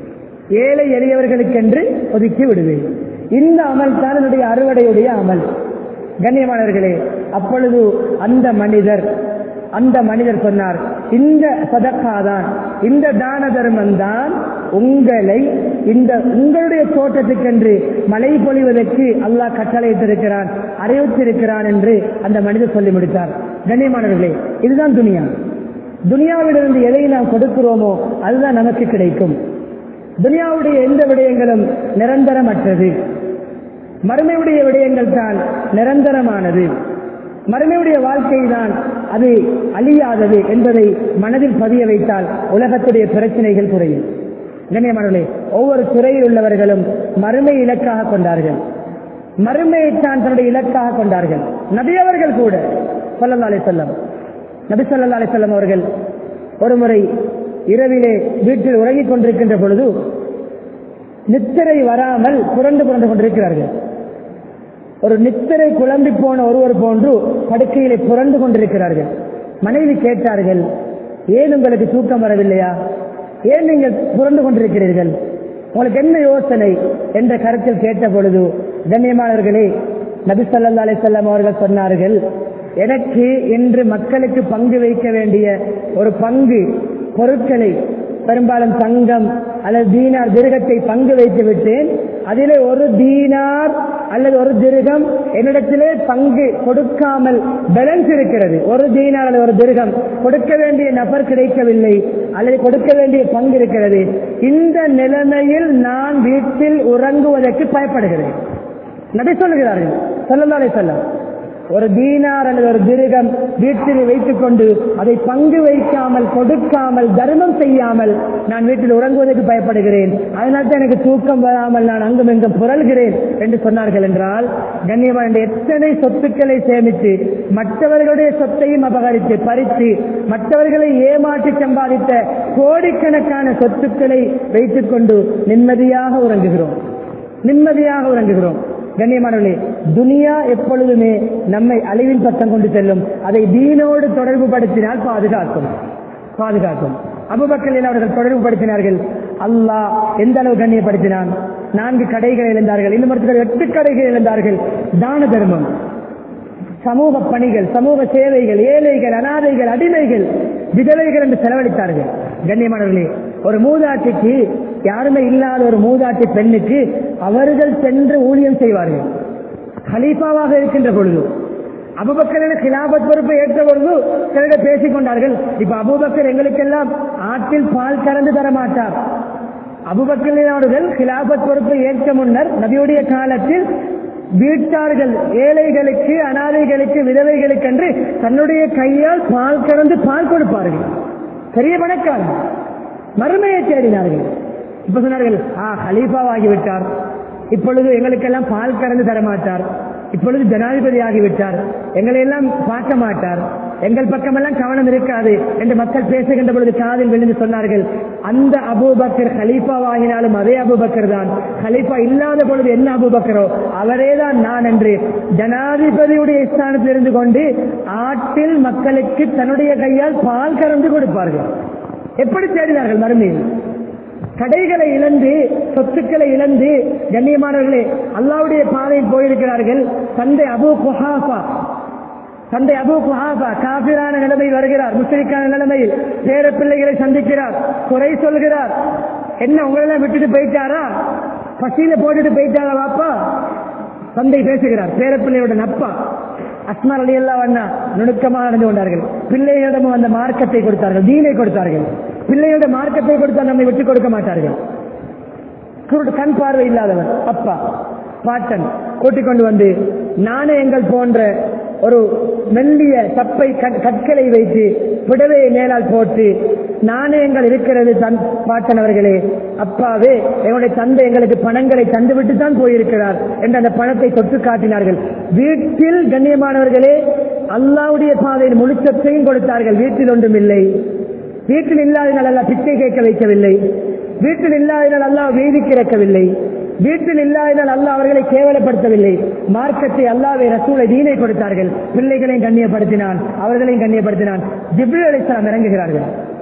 ஏழை எளியவர்களுக்கென்று ஒதுக்கி விடுவேன் இந்த அமல் தான் என்னுடைய அறுவடையுடைய அமல் கண்ணியமானவர்களே அப்பொழுது அந்த மனிதர் அந்த மனிதர் சொன்னார் இந்த சதக்காதான் இந்த தான தர்மம் தான் உங்களை இந்த உங்களுடைய தோட்டத்துக்கென்று மழை பொழிவதற்கு அல்லாஹ் கட்டளையிட்டிருக்கிறான் அறிவித்திருக்கிறான் என்று அந்த மனிதர் சொல்லி முடித்தார் கண்ணியமானவர்களே இதுதான் துனியா துனியாவிலிருந்து எதை நாம் கொடுக்கிறோமோ அதுதான் நமக்கு கிடைக்கும் துனியாவுடைய எந்த விடயங்களும் நிரந்தரமற்றது மறுமையுடைய விடயங்கள் தான் நிரந்தரமானது மறுமையுடைய வாழ்க்கை தான் அது அழியாதது என்பதை மனதில் பதிய வைத்தால் உலகத்துடைய பிரச்சனைகள் குறையும் கண்ணியமானவர்களே ஒவ்வொரு துறையில் உள்ளவர்களும் மறுமை இலக்காக கொண்டார்கள் மறுமையைத்தான் தன்னுடைய இலக்காக கொண்டார்கள் நபி அவர்கள் கூட சொல்லல்லா அலி செல்லம் நபி சொல்லல்லா அலி செல்லம் அவர்கள் ஒருமுறை இரவிலே வீட்டில் உறங்கிக் கொண்டிருக்கின்ற பொழுது நித்திரை வராமல் புரண்டு புரண்டு கொண்டிருக்கிறார்கள் ஒரு நித்திரை குழம்பி போன ஒருவர் போன்று படுக்கையிலே புரண்டு கொண்டிருக்கிறார்கள் மனைவி கேட்டார்கள் ஏன் உங்களுக்கு தூக்கம் வரவில்லையா ஏன் நீங்கள் புரண்டு கொண்டிருக்கிறீர்கள் உங்களுக்கு என்ன யோசனை என்ற கருத்தில் கேட்ட பொழுது கண்ணியமானவர்களே நபி ஸல்லல்லாஹு அலைஹி வஸல்லம் அவர்கள் சொன்னார்கள் எனக்கு இன்று மக்களுக்கு பங்கு வைக்க வேண்டிய ஒரு பங்கு பொருட்களை பெரும்பாலும் தங்கம் அல்லது தீனார் திருகத்தை பங்கு வைத்து விட்டேன் அதிலே ஒரு தீனார் அல்லது ஒரு திருகம் என்னிடத்திலே பங்கு கொடுக்காமல் பேலன்ஸ் இருக்கிறது ஒரு தீனார் அல்லது ஒரு திருகம் கொடுக்க வேண்டிய நபர் கிடைக்கவில்லை அல்லது கொடுக்க வேண்டிய பங்கு இருக்கிறது இந்த நிலைமையில் நான் வீட்டில் உறங்குவதற்கு பயப்படுகிறேன் நபி சொல்லுகிறார்கள் சொல்லலாலே சொல்ல ஒரு தீனார் அல்லது ஒரு திருகம் வீட்டில் வைத்துக் கொண்டு அதை பங்கு வைக்காமல் கொடுக்காமல் தர்மம் செய்யாமல் நான் வீட்டில் உறங்குவதற்கு பயப்படுகிறேன் அதனால தான் எனக்கு தூக்கம் வராமல் நான் அங்கும் இங்கும் புரள்கிறேன் என்று சொன்னார்கள் என்றால் கண்ணியமான எத்தனை சொத்துக்களை சேமித்து மற்றவர்களுடைய சொத்தையும் அபகரித்து பறித்து மற்றவர்களை ஏமாற்றி சம்பாதித்த கோடிக்கணக்கான சொத்துக்களை வைத்துக் கொண்டு நிம்மதியாக உறங்குகிறோம் நிம்மதியாக உறங்குகிறோம் கண்ணியமானவர்களே துனியா எப்பொழுதுமே நம்மை அழிவின் பக்கம் கொண்டு செல்லும் அதை தீனோடு தொடர்பு படுத்தினால் பாதுகாக்கும் பாதுகாக்கும் அபுபக்கரில் அவர்கள் தொடர்பு படுத்தினார்கள் அல்லாஹ் எந்த அளவு கண்ணியப்படுத்தினான் நான்கு கடைகள் இழந்தார்கள் இன்னும் ஒருத்தர் எட்டு கடைகள் இழந்தார்கள் தான தர்மம் சமூக பணிகள் சமூக சேவைகள் ஏழைகள் அனாதைகள் அடிமைகள் விதவைகள் என்று செலவழித்தார்கள் கண்ணியமானவர்களே ஒரு மூதாட்டிக்கு யாருமே இல்லாத ஒரு மூதாட்டி பெண்ணுக்கு அவர்கள் சென்று ஊழியம் செய்வார்கள் ஹலீஃபாவாக இருக்கின்ற பொழுது அபுபக்கரின் கிலாபத் பொறுப்பை ஏற்ற பொழுது சிலர் பேசிக் கொண்டார்கள் இப்ப அபுபக்கர் எங்களுக்கெல்லாம் ஆற்றில் பால் கறந்து தர மாட்டார் அபுபக்கரின் அவர்கள் கிலாபத் பொறுப்பை ஏற்ற முன்னர் நபியுடைய காலத்தில் வீட்டார்கள் ஏழைகளுக்கு அனாதைகளுக்கு விதவைகளுக்கு என்று தன்னுடைய கையால் பால் கறந்து பால் கொடுப்பார்கள் பெரிய பணக்காரன் மறுமையை தேடினார்கள் இப்ப சொன்னார்கள் ஆ ஹலீஃபாவாகிவிட்டார் இப்பொழுது எங்களுக்கெல்லாம் பால் கறந்து தரமாட்டார் இப்பொழுது ஜனாதிபதி ஆகிவிட்டார் எங்களை எல்லாம் பார்க்க மாட்டார் எங்கள் பக்கமெல்லாம் கவனம் இருக்காது என்று மக்கள் பேசுகின்ற பொழுது காதில் விழுந்து சொன்னார்கள் அந்த அபூபக்கர் ஹலீஃபாவாகினாலும் அதே அபூபக்கர் தான் ஹலீஃபா இல்லாத பொழுது என்ன அபூபக்கரோ அவரே தான் நான் என்று ஜனாதிபதியுடைய ஸ்தானத்தில் இருந்து கொண்டு ஆட்டில் மக்களுக்கு தன்னுடைய கையால் பால் கறந்து கொடுப்பார்கள் எப்படி தேடினார்கள் மறுமையில் கடைகளை இழந்து சொத்துக்களை இழந்து கண்ணியமானவர்களே அல்லாவுடைய பாதையில் போயிருக்கிறார்கள் தந்தை அபு குஹாஃபா தந்தை அபு குஹாஃபா காபிரான நிலைமையில் வருகிறார் முஸ்லிக்கான நிலைமையில் பேர பிள்ளைகளை சந்திக்கிறார் குறை சொல்கிறார் என்ன உங்களெல்லாம் விட்டுட்டு போயிட்டாரா பசியில போட்டுட்டு போயிட்டாரா வாப்பா தந்தை பேசுகிறார் பேரப்பிள்ளையோட நப்பா அஸ்மார் அலி அல்லா அண்ணா நுணுக்கமாக நடந்து கொண்டார்கள் பிள்ளைகளிடமும் அந்த மார்க்கத்தை கொடுத்தார்கள் தீனை கொடுத்தார்கள் பிள்ளைகளோட மார்க்கத்தை கொடுத்தால் நம்மை விட்டுக் கொடுக்க மாட்டார்கள் குருடு கண் பார்வை இல்லாதவர் அப்பா பாட்டன் கூட்டிக் கொண்டு வந்து நாணயங்கள் போன்ற ஒரு மெல்லிய தப்பை கட்- கற்களை வைத்து புடவையை மேலால் போட்டு நாணயங்கள் இருக்கிறது தன் பாட்டன் அவர்களே அப்பாவே எங்களுடைய தந்தை எங்களுக்கு பணங்களை தந்துவிட்டு தான் போயிருக்கிறார் என்று அந்த பணத்தை தொட்டு காட்டினார்கள் வீட்டில் கண்ணியமானவர்களே அல்லாவுடைய பாதையில் முழுச்சத்தையும் கொடுத்தார்கள் வீட்டில் ஒன்றும் இல்லை வீட்டில் இல்லாதனால் அல்ல பிச்சை கேட்க வைக்கவில்லை வீட்டில் இல்லாதனால் அல்லாஹ் வேதிக்கு இறக்கவில்லை வீட்டில் இல்லாதனால் அல்லாஹ் அவர்களை கேவலப்படுத்தவில்லை மார்க்கத்தை அல்லாவை ரசூலை தீனை கொடுத்தார்கள் பிள்ளைகளையும் கண்ணியப்படுத்தினான் அவர்களையும் கண்ணியப்படுத்தினான் ஜிப்ரி அலிஸ்லாம் இறங்குகிறார்கள்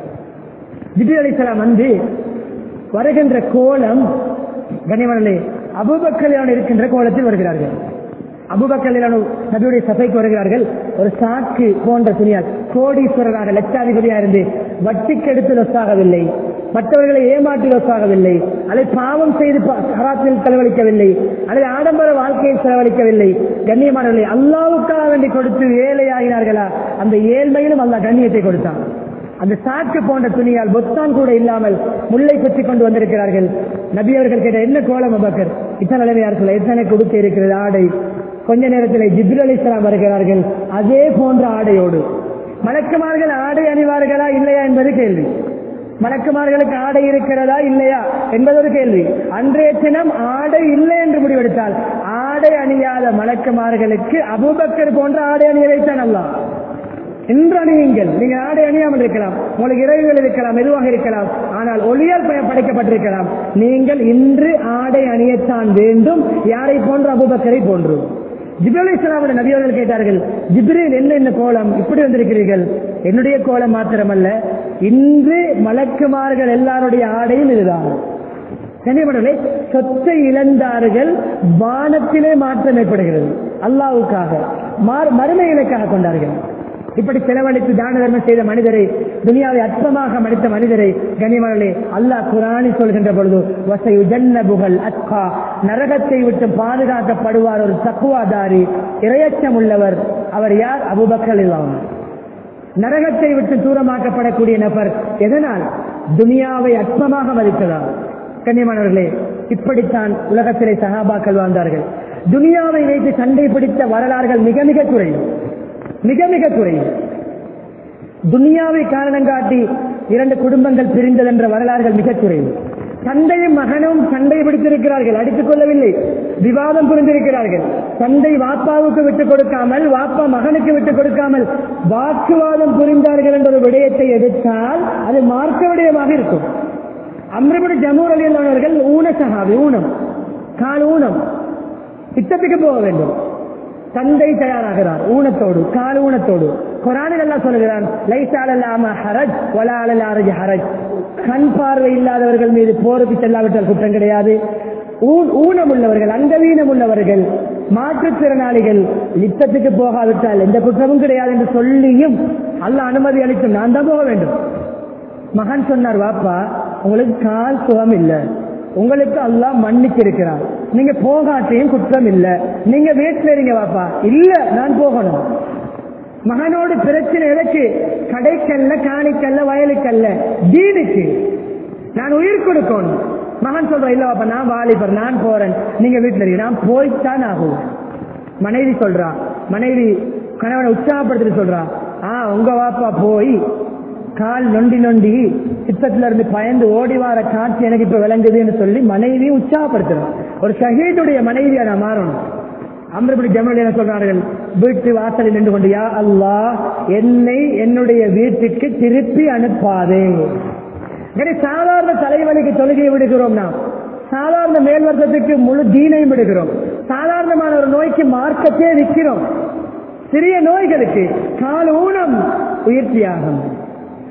ஜிப்ரி அலிஸ்லாம் வந்து வருகின்ற கோலம் கண்ணியமனே அபுபக்கலியான இருக்கின்ற கோலத்தில் வருகிறார்கள் அபுபக்கலிலான நபியுடைய சபைக்கு வருகிறார்கள் ஒரு சாக்கு போன்ற துணியால் கோடீஸ்வரராக லட்சாதிபதியாக இருந்து வட்டிக்கு எடுத்து லொஸ்ஸாகவில்லை மற்றவர்களை ஏமாற்றி லொஸ்ஸாகவில்லை அதை பாவம் செய்து ப- ஹராத்தில் செலவழிக்கவில்லை அல்லது ஆடம்பர வாழ்க்கையில் செலவழிக்கவில்லை கண்ணியமானவர்களை அல்லாவுக்காக வேண்டி கொடுத்து ஏழையாகினார்களா அந்த ஏழ்மையிலும் அல்லாஹ் கண்ணியத்தை கொடுத்தான் அந்த சாக்கு போன்ற துணியால் பொத்தான் கூட இல்லாமல் முல்லை குத்தி கொண்டு வந்திருக்கிறார்கள் நபி அவர்கள் கேட்ட என்ன கோலம் அபக்கர் இத்தனை நிலைமையார் சொல்ல எத்தனை கொடுத்து இருக்கிறது ஆடை கொஞ்ச நேரத்தில் ஜிப்ரல் அலிஸ்லாம் வருகிறார்கள் அதே போன்ற ஆடையோடு மலக்குமார்கள் ஆடை அணிவார்களா இல்லையா என்பது கேள்வி மலக்குமார்களுக்கு ஆடை இருக்கிறதா இல்லையா என்பது ஒரு கேள்வி அன்றைய தினம் ஆடை இல்லை என்று முடிவெடுத்தால் ஆடை அணியாத மலக்குமார்களுக்கு அபூபக்கர் போன்ற ஆடை அணிய வைத்தான் அல்லாஹ் இன்று அணியுங்கள் நீங்க ஆடை அணியாமல் இருக்கலாம் உங்களுக்கு இரவுகள் இருக்கலாம் எதுவாக இருக்கலாம் ஆனால் ஒளியால் ப- படைக்கப்பட்டிருக்கலாம் நீங்கள் இன்று ஆடை அணியத்தான் வேண்டும் யாரை போன்று அபுபக்கரை போன்று ஜிப்ரல் இஸ்லாமுடைய நபி அவர்கள் கேட்டார்கள் ஜிப்ரீல் என்ன என்ன கோலம் இப்படி வந்திருக்கிறீர்கள் என்னுடைய கோலம் மாத்திரமல்ல இன்று மலக்குமார்கள் எல்லாருடைய ஆடையும் இதுதான் கனிமணர்களே சொத்தை இழந்தார்கள் வானத்திலே மாற்றம் ஏற்படுகிறது அல்லாவுக்காக மார்- மறுமை இலக்காக கொண்டார்கள் இப்படி செலவழித்து தான தர்மம் செய்த மனிதரை துனியாவை அற்பமாக மடித்த மனிதரை கனிமகளே அல்லாஹ் குரானி சொல்கின்ற பொழுது வசை புகழ் அத்கா நரகத்தை விட்டு பாதுகாக்கப்படுவார் ஒரு தக்குவாதாரி இரையச்சம் உள்ளவர் அவர் யார் அபுபக்கர் இல்லாமல் நரகத்தை விட்டு தூரமாக்கப்படக்கூடிய நபர் எதனால் துனியாவை அற்பமாக மதித்ததால் கண்ணியமானவர்களே இப்படித்தான் உலகத்திலே சகாபாக்கள் வாழ்ந்தார்கள் துனியாவை வைத்து சண்டை பிடித்த வரலாறுகள் மிக மிக குறையும் மிக மிக குறையும் துனியாவை காரணம் காட்டி இரண்டு குடும்பங்கள் பிரிந்தது என்ற வரலாறுகள் மிக குறைவு தந்தையும் மகனும் சண்டை பிடித்திருக்கிறார்கள் அடித்துக் கொள்ளவில்லை விவாதம் புரிந்திருக்கிறார்கள் தந்தை வாப்பாவுக்கு விட்டுக் கொடுக்காமல் வாப்பா மகனுக்கு விட்டுக் கொடுக்காமல் வாக்குவாதம் புரிந்தார்கள் என்ற ஒரு விடயத்தை எடுத்தால் அது மார்க்க விடயமாக இருக்கும் அம்ரபடி ஜமூர் அலி அவர்கள் ஊன சகாவி ஊனம் கால் ஊனம் யுத்தத்துக்கு போக வேண்டும் தந்தை தயாராகிறார் ஊனத்தோடு கால் ஊனத்தோடு குரானில் எல்லாம் சொல்லுகிறான் லைசாலல்லாம ஹரஜ் வலாலல்லாரஜ் ஹரஜ் கண் பார்வை இல்லாதவர்கள் மீது போருக்கு செல்லாவிட்டால் குற்றம் கிடையாது ஊன் ஊனம் உள்ளவர்கள் அங்கவீனம் உள்ளவர்கள் மாற்றுத்திறனாளிகள் யுத்தத்துக்கு போகாவிட்டால் எந்த குற்றமும் கிடையாது என்று சொல்லியும் அல்லாஹ் அனுமதி அளித்தும் நான் தான் போக வேண்டும் மகன் சொன்னார் வாப்பா உங்களுக்கு கால் சுகம் இல்ல உங்களுக்கு அல்லாஹ் மன்னிச்சு இருக்கிறார் நீங்க போகாட்டையும் குற்றம் இல்ல நீங்க வீட்டுல இருங்க வாப்பா இல்ல நான் போகணும் மகனோடு பிரச்சனை எதற்கு கடைக்கல்ல காணிக்கல்ல வயலுக்கல்ல தீனுக்கு நான் உயிர் கொடுக்கணும் மகன் சொல்ற இல்ல வாப்பா நான் வாலிபர் நான் போறேன் நீங்க வீட்டுல இருங்க நான் போய்த்தான் ஆகும் மனைவி சொல்றா மனைவி கணவனை உற்சாகப்படுத்திட்டு சொல்றா ஆ உங்க வாப்பா போய் கால் நொண்டி நொண்டி சித்தத்துல இருந்து பயந்து ஓடி வார காட்சி எனக்கு இப்ப விளங்குதுன்னு சொல்லி மனைவியும் உற்சாகப்படுத்துறோம் ஒரு ஷஹீதுடைய மனைவியா நான் மாறணும் அமிர்படி ஜமல் என்ன சொல்றார்கள் வீட்டு வாசலில் நின்று கொண்டு யா அல்லாஹ் என்னை என்னுடைய வீட்டுக்கு திருப்பி அனுப்பாதே எனவே சாதாரண தலைவலிக்கு தொழுகையை விடுகிறோம் நாம் சாதாரண மேல்வர்க்கத்துக்கு முழு தீனையும் விடுகிறோம் சாதாரணமான ஒரு நோய்க்கு மார்க்கத்தே விற்கிறோம் சிறிய நோய்களுக்கு கால் ஊனம் உயிர் தியாகம்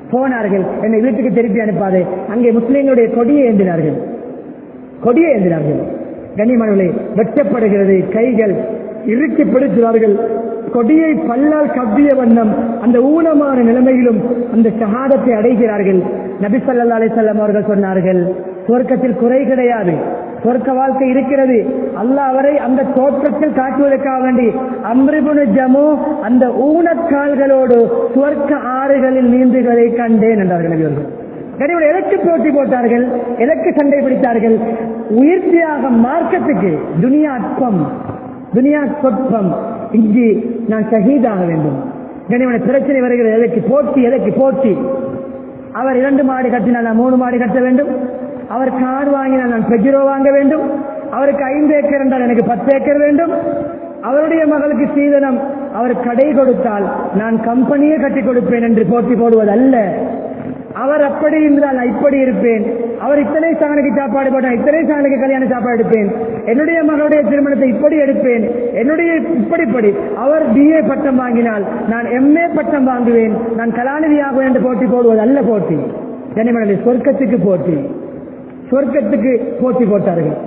போனார்கள் என்னை வீட்டுக்கு திருப்பி அனுப்பாது அங்கே முஸ்லிம்களுடைய கொடியை ஏந்தினார்கள் கொடியை ஏந்தினார்கள் கண்ணியமானவர்களே வெட்டப்படுகிறது கைகள் இறுக்கி பிடிக்கிறார்கள் கொடியை பல்லால் கவ்விய வண்ணம் அந்த ஊனமான நிலைமையிலும் அந்த ஷஹாதத்தை அடைகிறார்கள் நபி ஸல்லல்லாஹு அலைஹி வஸல்லம் அவர்கள் சொன்னார்கள் சொர்க்கத்தில் குறை கிடையாது சொர்க்க வாழ்க்கை இருக்கிறது அல்லாஹ் அவரை அந்த தோற்றத்தில் காட்டுவதற்காக வேண்டி அம்ரிபுனு ஜமு அந்த ஊனக்கால்களோடு சொர்க்க ஆறுகளில் நீந்துகளை கண்டேன் என்றார்கள் நபி அவர்கள் கனிவுடைய எதற்கு போட்டி போட்டார்கள் எதற்கு சண்டை பிடித்தார்கள் உயிர்த்தியாக மார்க்கத்துக்கு துனியா அற்பம் துனியா சொற்பம் இங்கு நான் ஷஹீதாக வேண்டும் கனிவன பிரச்சனை வருகிறது எதற்கு போட்டி எதற்கு போட்டி அவர் இரண்டு மாடி கட்டினால் நான் மூணு மாடி கட்ட வேண்டும் அவர் கார் வாங்கினால் நான் பெஜிரோ வாங்க வேண்டும் அவருக்கு ஐந்து ஏக்கர் என்றால் எனக்கு பத்து ஏக்கர் வேண்டும் அவருடைய மகளுக்கு சீதனம் அவர் கடை கொடுத்தால் நான் கம்பெனியே கட்டி கொடுப்பேன் என்று போட்டி போடுவது அல்ல அவர் அப்படி இருந்தால் நான் இப்படி இருப்பேன் அவர் இத்தனை சாணுக்கு சாப்பாடு போட்டால் இத்தனை சாணுக்கு கல்யாண சாப்பாடு எடுப்பேன் என்னுடைய மகளுடைய திருமணத்தை இப்படி எடுப்பேன் என்னுடைய இப்படிப்படி அவர் பிஏ பட்டம் வாங்கினால் நான் எம்ஏ பட்டம் வாங்குவேன் நான் கலாநிதி ஆகுவேன் என்று போட்டி போடுவது அல்ல போட்டி கனிமணி சொர்க்கத்துக்கு போட்டி சொர்க்கத்துக்கு போட்டி போட்டார்கள்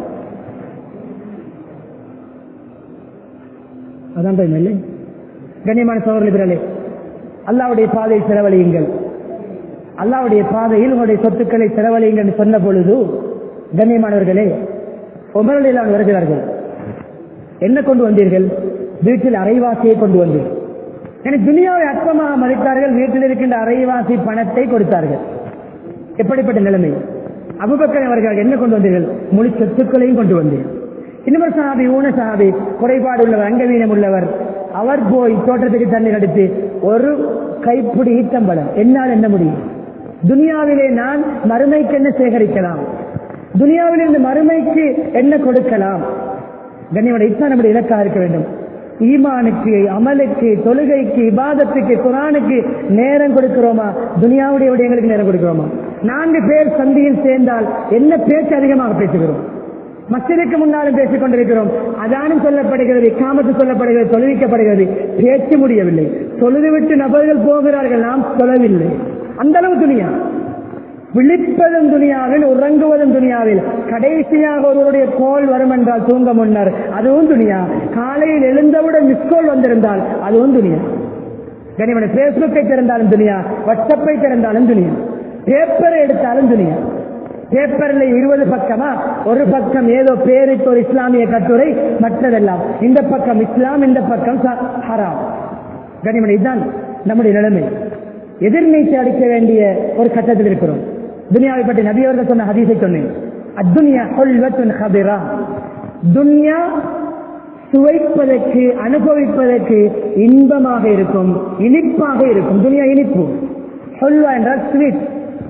அதான் டைம் இல்லை கண்ணியமான சோழர்களே அல்லாவுடைய பாதையை செலவழியுங்கள் அல்லாவுடைய பாதையில் உங்களுடைய சொத்துக்களை செலவழியுங்கள் என்று சொன்ன பொழுது கண்ணியமானவர்களே உமரலில் வருகிறார்கள் என்ன கொண்டு வந்தீர்கள் வீட்டில் அரைவாசியை கொண்டு வந்தீர்கள் எனக்கு துனியாவை அற்பமாக மதித்தார்கள் வீட்டில் இருக்கின்ற அரைவாசி பணத்தை கொடுத்தார்கள் எப்படிப்பட்ட நிலைமை அபுபக்கர் அவர்கள் என்ன கொண்டு வந்தீர்கள் முழு சொத்துக்களையும் கொண்டு வந்தீர்கள் இன்னொரு சஹாபி ஊன சஹாபி குறைபாடு உள்ளவர் அங்கவீனம் உள்ளவர் அவர் போய் தோட்டத்துக்கு தண்ணீர் அடித்து ஒரு கைப்பிடி ஈட்டம்பழம் என்னால் என்ன முடியும் துனியாவிலே நான் மறுமைக்கு என்ன சேகரிக்கலாம் துனியாவில் இருந்து மறுமைக்கு என்ன கொடுக்கலாம் கண்ணியோட இத்தான் நம்முடைய இலக்காக இருக்க வேண்டும் ஈமானுக்கு அமலுக்கு தொழுகைக்கு இபாதத்துக்கு குரானுக்கு நேரம் கொடுக்கிறோமா துனியாவுடைய விடயங்களுக்கு நேரம் கொடுக்கிறோமா நான்கு பேர் சந்தியில் சேர்ந்தால் என்ன பேச்சு அதிகமாக பேசுகிறோம் மஸ்ஜிதுக்கு முன்னாலும் பேசிக் கொண்டிருக்கிறோம் அதானும் சொல்லப்படுகிறது காமத்து சொல்லப்படுகிறது தொழுவிக்கப்படுகிறது பேச்சு முடியவில்லை தொழுதுவிட்டு நபர்கள் போகிறார்கள் நாம் தொழவில்லை அந்த அளவு துணியா விழிப்பதும் துணியாவில் உறங்குவதும் துணியாவில் கடைசியாக ஒருவருடைய கோல் வரும் என்றால் தூங்க முன்னர் அதுவும் துணியா காலையில் எழுந்தவுடன் மிஸ்கோல் வந்திருந்தால் அதுவும் துணியா கனிமனை பேஸ்புக்கை திறந்தாலும் துணியா வாட்ஸ்அப்பை திறந்தாலும் துணியா பேப்பரை எடுத்தாலும் துணியா பேப்பர்ல இருபது பக்கமா ஒரு பக்கம் ஏதோ பேருக்கு ஒரு இஸ்லாமிய கட்டுரை மற்றதெல்லாம் இந்த பக்கம் இஸ்லாம் இந்த பக்கம் ஹராம் கனிமனை இதுதான் நம்முடைய நிலைமை எதிர்நீச்சல் அடிக்க வேண்டிய ஒரு கட்டத்தில் இருக்கிறோம் துனியாவை பற்றி நபி அவர்கள் சொன்ன ஹதீஸை சொன்னேன் அத்துனியா ஹொல்வத்துன் ஹபிரா துன்யா சுவைப்பதற்கு அனுபவிப்பதற்கு இன்பமாக இருக்கும் இனிப்பாக இருக்கும் துனியா இனிப்பு ஹொல்வா என்றால் ஸ்வீட்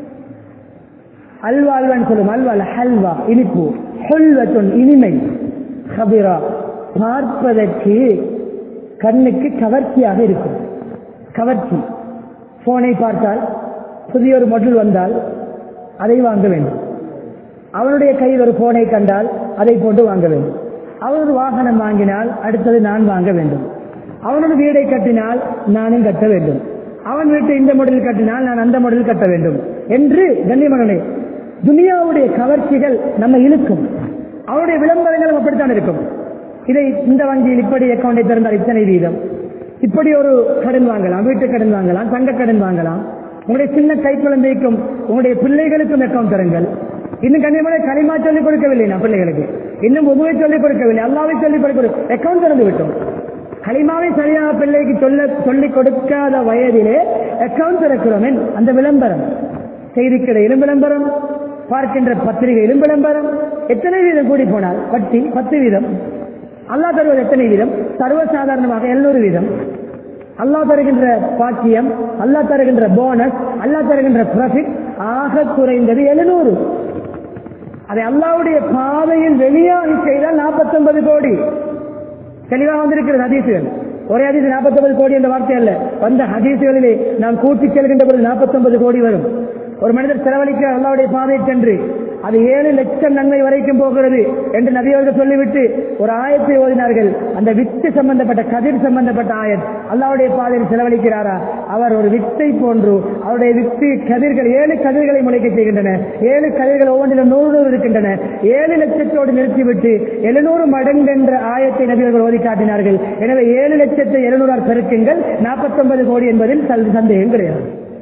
அல்வா அல்வான்னு சொல்லும் அல்வா ஹல்வா இனிப்பு ஹொல்வத்துன் இனிமை ஹபிரா பார்ப்பதற்கு கண்ணுக்கு கவர்ச்சியாக இருக்கும் கவர்ச்சி போனை பார்த்தால் புதிய ஒரு மொடல் வந்தால் அதை வாங்க வேண்டும் அவனுடைய கையில் ஒரு போனை கண்டால் அதை போட்டு வாங்க வேண்டும் அவன் ஒரு வாகனம் வாங்கினால் அடுத்தது நான் வாங்க வேண்டும் அவனோட வீடை கட்டினால் நானும் கட்ட வேண்டும் அவன் வீட்டை இந்த மாடலில் கட்டினால் நான் அந்த மாடலில் கட்ட வேண்டும் என்று கண்ணியமனே துனியாவுடைய கவர்ச்சிகள் நம்ம இழுக்கும் அவருடைய விளம்பரங்களும் அப்படித்தான் இருக்கும் இதை இந்த வங்கியில் இப்படி அக்கௌண்டை திறந்தால் இத்தனை வீதம் இப்படி ஒரு கடன் வாங்கலாம் வீட்டு கடன் வாங்கலாம் தங்க கடன் வாங்கலாம் உங்களுடைய சின்ன கை குழந்தைக்கும் உங்களுடைய பிள்ளைகளுக்கும் அக்கௌண்ட் தருங்கள் இன்னும் கண்டிப்பாக களிமா சொல்லிக் கொடுக்கவில்லை நான் பிள்ளைகளுக்கு இன்னும் உபவை சொல்லிக் கொடுக்கவில்லை அல்லாவை சொல்லிக் கொடுக்க அக்கௌண்ட் திறந்து விட்டோம் களிமாவை சரியாக பிள்ளைக்கு சொல்ல சொல்லிக் கொடுக்காத வயதிலே அக்கௌண்ட் திறக்கிறோம் அந்த விளம்பரம் செய்திக்கடையிலும் விளம்பரம் பார்க்கின்ற பத்திரிகையிலும் விளம்பரம் எத்தனை வீதம் கூடி போனால் வட்டி பத்து வீதம் அல்லா தருவது எத்தனை வீதம் சர்வசாதாரணமாக எழுநூறு வீதம் அல்லா தருகின்ற பாக்கியம் அல்லா தருகின்ற போனஸ் அல்லா தருகின்ற ப்ராஃபிட் ஆக குறைந்தது எழுநூறு அதை அல்லாவுடைய பாதையில் வெளியாகி செய்தால் நாற்பத்தி ஒன்பது கோடி தெளிவாக வந்திருக்கிறது ஹதீசுகள் ஒரே ஹதீஸ் நாற்பத்தி ஒன்பது கோடி என்ற வார்த்தை அல்ல வந்த ஹதீசுகளிலே நாம் கூட்டி செல்கின்ற பொழுது நாற்பத்தி ஒன்பது கோடி வரும் ஒரு மனிதர் செலவழிக்க அல்லாவுடைய பாதையை சென்று அது ஏழு லட்சம் நன்மை வரைக்கும் போகிறது என்று நபியவர்கள் சொல்லிவிட்டு ஒரு ஆயத்தை ஓதினார்கள் அந்த வித்து சம்பந்தப்பட்ட கதிர் சம்பந்தப்பட்ட ஆயத் அல்லாவுடைய பாதையில் செலவழிக்கிறாரா அவர் ஒரு வித்தை போன்று அவருடைய வித்து கதிர்கள் ஏழு கதிர்களை முளைக்க செய்கின்றன ஏழு கதிர்கள் ஒவ்வொன்றிலும் நூறு நூறு இருக்கின்றன ஏழு லட்சத்தோடு நிறுத்திவிட்டு எழுநூறு மடங்கு என்ற ஆயத்தை நபியர்கள் ஓதி காட்டினார்கள் எனவே ஏழு லட்சத்தை எழுநூறால் பெருக்குங்கள் நாற்பத்தொன்பது கோடி என்பதில் சல்- சந்தேகம் கிடையாது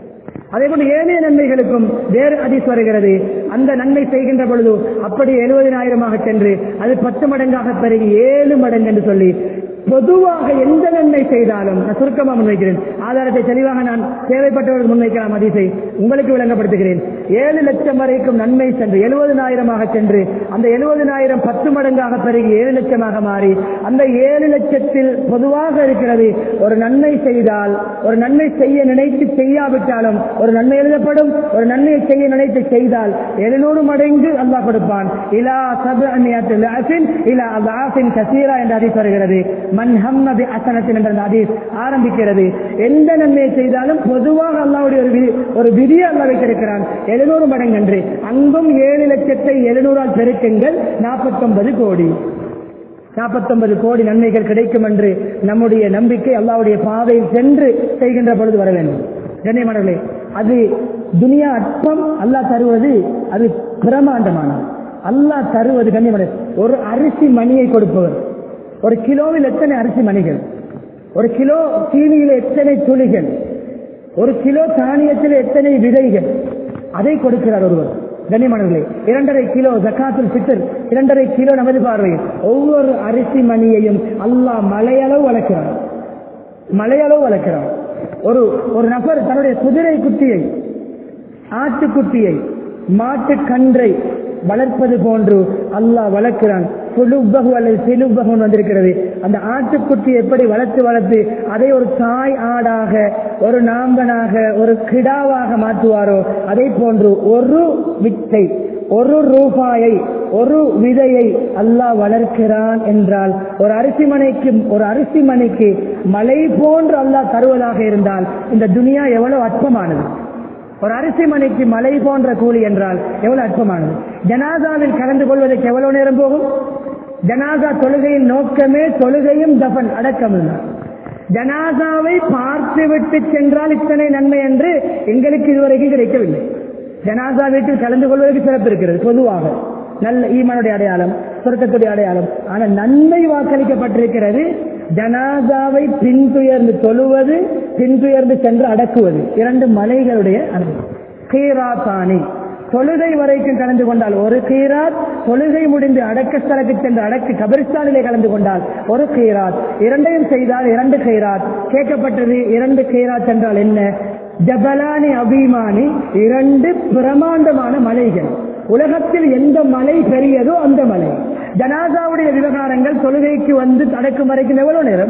அதே போல ஏனைய நன்மைகளுக்கும் வேறு அதிஸ் வருகிறது அந்த நன்மை செய்கின்ற பொழுது அப்படி எழுபதினாயிரமாக சென்று அது பத்து மடங்காக பெருகி ஏழு மடங்கு என்று சொல்லி பொதுவாக எந்த நன்மை செய்தாலும் நான் சுருக்கமாக முன்வைக்கிறேன் ஆதாரத்தை தெளிவாக நான் தேவைப்பட்டவர்கள் முன்வைக்கலாம் அதிசை உங்களுக்கு விளங்கப்படுத்துகிறேன் ஏழு லட்சம் வரைக்கும் நன்மை சென்று எழுபதினாயிரமாக சென்று அந்த எழுபதினாயிரம் பத்து மடங்காக பெருகி ஏழு லட்சமாக மாறி அந்த ஏழு லட்சத்தில் பொதுவாக இருக்கிறது ஒரு நன்மை செய்தால் ஒரு நன்மை செய்ய நினைத்து செய்யாவிட்டாலும் ஒரு நன்மை எழுதப்படும் ஒரு நன்மையை செய்ய நினைத்து செய்தால் எழுநூறு மடங்கு அல்லாஹ் கொடுப்பான் இலா சபு அந்நியத்தில் இலா அல்லாஹின் கசீரா என்று அதிஸ் வருகிறது மன் ஹம்மதி அசனத்தின் என்ற அந்த ஹதீஸ் ஆரம்பிக்கிறது எந்த நன்மையை செய்தாலும் பொதுவாக அல்லாவுடைய ஒரு விதி ஒரு விதியை அல்லாஹ் வைத்திருக்கிறான் எழுநூறு மடங்கு என்று அங்கும் ஏழு லட்சத்தை எழுநூறால் பெருக்குங்கள் நாற்பத்தொன்பது கோடி நாற்பத்தொன்பது கோடி நன்மைகள் கிடைக்கும் என்று நம்முடைய நம்பிக்கை அல்லாவுடைய பாதையில் சென்று செய்கின்ற பொழுது வர வேண்டும் கண்ணியமானவர்களே அது துனியா அற்பம் அல்லாஹ் தருவது அது பிரமாண்டமானது அல்லாஹ் தருவது கண்ணியமான ஒரு அரிசி மணியை கொடுப்பவர் ஒரு கிலோவில் எத்தனை அரிசி மணிகள் ஒரு கிலோ சீனியில் எத்தனை துளிகள் ஒரு கிலோ தானியத்தில் எத்தனை விதைகள் அதை கொடுக்கிறார் ஒருவர் கண்ணியமானவர்களே இரண்டரை கிலோ ஜக்காத்துல் ஃபித்ர் இரண்டரை கிலோ நமது பார்வையில் ஒவ்வொரு அரிசி மணியையும் அல்லாஹ் மலையளவு வளர்க்கிறார் மலையளவு வளர்க்கிறார் ஒரு ஒரு நபர் தன்னுடைய குதிரை குட்டியை ஆட்டுக்குட்டியை மாட்டு கன்றை வளர்ப்பது போன்று அல்லாஹ் வளர்க்கிறான் சுலுபகு அல்லது சிலுபகம் வந்திருக்கிறது அந்த ஆட்டுக்குட்டி எப்படி வளர்த்து வளர்த்து அதை ஒரு தாய் ஆடாக ஒரு நாம்பனாக ஒரு கிடாவாக மாற்றுவாரோ அதே போன்று ஒரு வித்தை ஒரு ரூபாயை ஒரு விதையை அல்லாஹ் வளர்க்கிறான் என்றால் ஒரு அரிசி மனைக்கு ஒரு அரிசி மனைக்கு மலை போன்று அல்லாஹ் தருவதாக இருந்தால் இந்த துனியா எவ்வளவு அற்பமானது ஒரு அரிசி மனைக்கு மலை போன்ற கூலி என்றால் எவ்வளவு அற்பமானது ஜனாதாவில் கலந்து கொள்வதற்கு எவ்வளவு நேரம் போகும் ஜனாதா தொழுகையின் நோக்கமே தொழுகையும் தபன் அடக்கம் ஜனாதாவை பார்த்து விட்டு சென்றால் இத்தனை நன்மை என்று எங்களுக்கு இதுவரைக்கும் கிடைக்கவில்லை ஜனாதா வீட்டில் கலந்து கொள்வதற்கு சிறப்பு இருக்கிறது பொதுவாக நல்ல ஈமானுடைய அடையாளம் சொர்க்கத்துடைய அடையாளம் ஆனால் நன்மை வாக்களிக்கப்பட்டிருக்கிறது ஜனாதாவை பின்துயர்ந்து தொழுவது பின்துயர்ந்து சென்று அடக்குவது இரண்டு மலைகளுடைய கீராத்தானி தொழுகை வரைக்கும் கலந்து கொண்டால் ஒரு கீராத் தொழுகை முடிந்து அடக்க ஸ்தலக்கு சென்று அடக்கு கபரிஸ்தானிலே கலந்து கொண்டால் ஒரு கீராத் இரண்டையும் செய்தால் இரண்டு கீராத் கேட்கப்பட்டது இரண்டு கீராத் என்றால் என்ன ஜபலானி அபிமானி இரண்டு பிரமாண்டமான மலைகள் உலகத்தில் எந்த மலை பெரியதோ அந்த மலை ஜனாதாவுடைய விவகாரங்கள் தொழுகைக்கு வந்து அடக்கும் வரைக்கும் எவ்வளவு நேரம்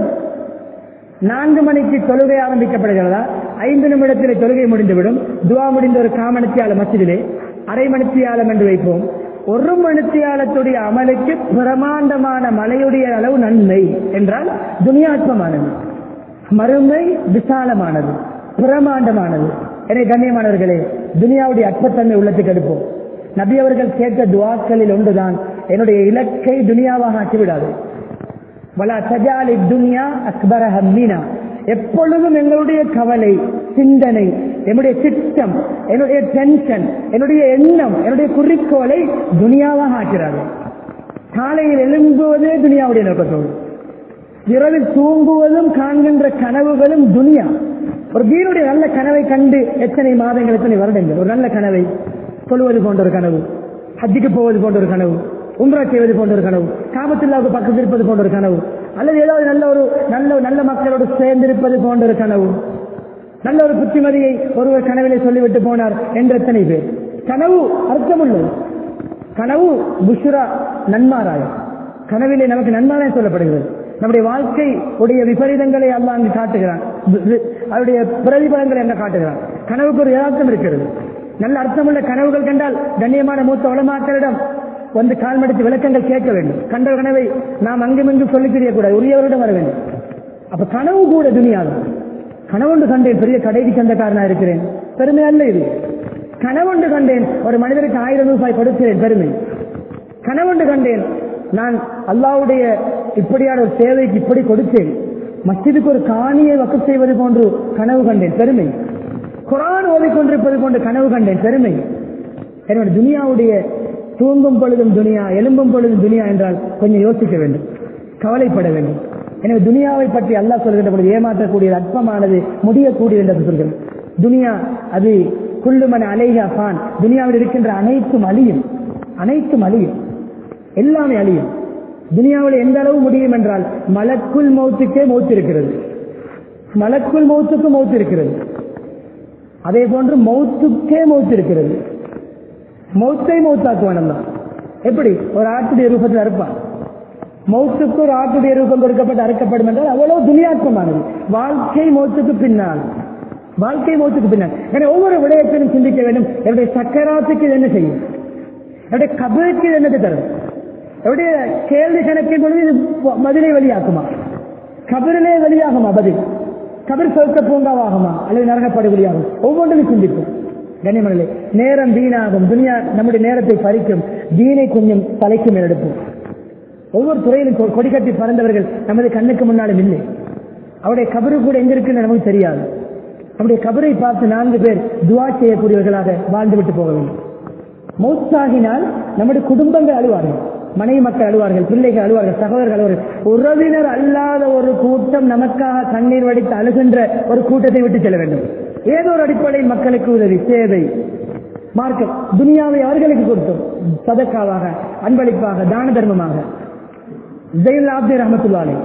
நான்கு மணிக்கு தொழுகை ஆரம்பிக்கப்படுகிறதா ஐந்து நிமிடத்தில் தொழுகை முடிந்துவிடும் துவா முடிந்த ஒரு காமணித்தியால மசிதிலே அரை மணித்தியாலம் என்று வைப்போம் ஒரு மணித்தியாலத்துடைய அமலுக்கு பிரமாண்டமான மலையுடைய அளவு நன்மை என்றால் துனியாத்மமானது மறுமை விசாலமானது பிரமாண்டமானது எனவே கண்ணியமானவர்களே துனியாவுடைய அற்பத்தன்மை உள்ளத்துக்கு எடுப்போம் நபி அவர்கள் கேட்ட துவாக்களில் ஒன்றுதான் என்னுடைய இலக்கை துனியாவாக ஆக்கிவிடாது வலா சஜாலி துனியா அக்பர ஹம்மீனா எப்பொழுதும் எங்களுடைய கவலை சிந்தனை என்னுடைய திட்டம் என்னுடைய டென்ஷன் என்னுடைய எண்ணம் என்னுடைய குறிக்கோளை துனியாவாக ஆக்கிறார்கள் காலையில் எழும்புவதே துனியாவுடைய நோக்கத்தோடு இரவில் தூங்குவதும் காண்கின்ற கனவுகளும் துனியா ஒரு வீருடைய நல்ல கனவை கண்டு எத்தனை மாதங்கள் எத்தனை வருடங்கள் ஒரு நல்ல கனவை சொல்லுவது போன்ற ஒரு கனவு ஹஜ்ஜுக்கு போவது போன்ற ஒரு கனவு உம்ரா செய்வது போன்ற ஒரு கனவு காபத்துல்லாவுக்கு பக்கத்தில் இருப்பது போன்ற ஒரு கனவு அல்லது ஏதாவது நல்ல ஒரு நல்ல நல்ல மக்களோடு சேர்ந்திருப்பது போன்ற ஒரு கனவு நல்ல ஒரு புத்திமதியை ஒருவர் கனவிலே சொல்லிவிட்டு போனார் என்று எத்தனை பேர் கனவு அர்த்தமுள்ளது கனவு புஷ்ரா நன்மாராயம் கனவிலே நமக்கு நன்மாராயம் சொல்லப்படுகிறது நம்முடைய வாழ்க்கை உடைய விபரீதங்களை அல்ல அங்கு காட்டுகிறான் அவருடைய பிரதிபலங்களை அங்க காட்டுகிறான் கனவுக்கு ஒரு யதார்த்தம் இருக்கிறது நல்ல அர்த்தமுள்ள கனவுகள் கண்டால் கண்ணியமான மூத்த உலமாக்களிடம் வந்து கால் மடித்து விளக்கங்கள் கேட்க வேண்டும் கண்ட கனவை நாம் அங்குமிங்கும் சொல்லிக் தெரியக்கூடாது உரியவரிடம் வர வேண்டும் அப்ப கனவு கூட துணியாகும் கனவுண்டு கண்டேன் பெரிய கடைக்கு சொந்தக்காரனா இருக்கிறேன் பெருமை அல்ல இது கனவுண்டு கண்டேன் ஒரு மனிதருக்கு ஆயிரம் ரூபாய் கொடுக்கிறேன் பெருமை கனவுண்டு கண்டேன் நான் அல்லாவுடைய இப்படியான ஒரு சேவைக்கு இப்படி கொடுத்தேன் மஸ்ஜிதுக்கு ஒரு காணியை வக்கப் செய்வது போன்று கனவு கண்டேன் பெருமை குரான் ஓதிக்கொண்டிருப்பது போன்று கனவு கண்டேன் பெருமை எனவே துனியாவுடைய தூங்கும் பொழுதும் துனியா எலும்பும் பொழுதும் துனியா என்றால் கொஞ்சம் யோசிக்க வேண்டும் கவலைப்பட வேண்டும் எனவே துனியாவை பற்றி அல்லாஹ் சொல்கின்ற பொழுது ஏமாற்றக்கூடியது அற்பமானது முடியக்கூடியது என்று சொல்கிறேன் துனியா அது குள்ளுமன அலைஹா கான் துனியாவில் இருக்கின்ற அனைத்தும் அழியும் அனைத்தும் அழியும் எல்லாமே அழியும் துனியாவில் எந்த அளவு முடியும் என்றால் மலக்குள் மௌத்துக்கே மௌத்து இருக்கிறது மலக்குள் மௌத்துக்கு மௌத்து இருக்கிறது அதே போன்று மௌத்துக்கே மௌத்து இருக்கிறது மௌத்தை மௌத்தாக்குவான் தான் எப்படி ஒரு ஆட்டுடைய ரூபத்தில் அறுப்பான் மௌத்துக்கு ஒரு ஆட்டுடைய ரூபம் கொடுக்கப்பட்டு அறுக்கப்படும் என்றால் அவ்வளவு துணியாத்மமானது வாழ்க்கை மௌத்துக்கு பின்னால் வாழ்க்கை மௌத்துக்கு பின்னால் எனவே ஒவ்வொரு விடயத்திலும் சிந்திக்க வேண்டும் என்னுடைய சக்கராத்துக்கு இது என்ன செய்யும் என்னுடைய கபருக்கு இது என்னது தரும் என்னுடைய கேள்வி கணக்கின் பொழுது இது பதிலை வெளியாக்குமா கபரிலே வெளியாகுமா பதில் கபர் சொர்க்க பூங்காவாகுமா அல்லது நரகப்படுகொலியாகும் ஒவ்வொன்றும் சிந்திப்போம் கண்ணியமனிலே நேரம் வீணாகும் துனியா நம்முடைய நேரத்தை பறிக்கும் தீனை கொஞ்சம் தலைக்கு மேல் எடுப்போம் ஒவ்வொரு துறையிலும் கொ- கொடி கட்டி பறந்தவர்கள் நமது கண்ணுக்கு முன்னாலும் இல்லை அவருடைய கபரு கூட எங்க இருக்குன்னு நமக்கு தெரியாது நம்முடைய கபரை பார்த்து நான்கு பேர் துவா செய்யக்கூடியவர்களாக வாழ்ந்துவிட்டு போக வேண்டும் மௌத்தாகினால் நம்முடைய குடும்பங்கள் அழுவார்கள் மனைவி மக்கள் அழுவார்கள் பிள்ளைகள் அழுவார்கள் சகோதரர்கள் அழுவார்கள் உறவினர் அல்லாத ஒரு கூட்டம் நமக்காக கண்ணீர் வடித்து அழுகின்ற ஒரு கூட்டத்தை விட்டு செல்ல வேண்டும் ஏதோ ஒரு அடிப்படையில் மக்களுக்கு உதவி சேவை மார்க்கம் துனியாவை அவர்களுக்கு கொடுத்தோம் சதக்காவாக அன்பளிப்பாக தான தர்மமாக ஜெயின் ஆப்தி ரஹமத்துல்லாலே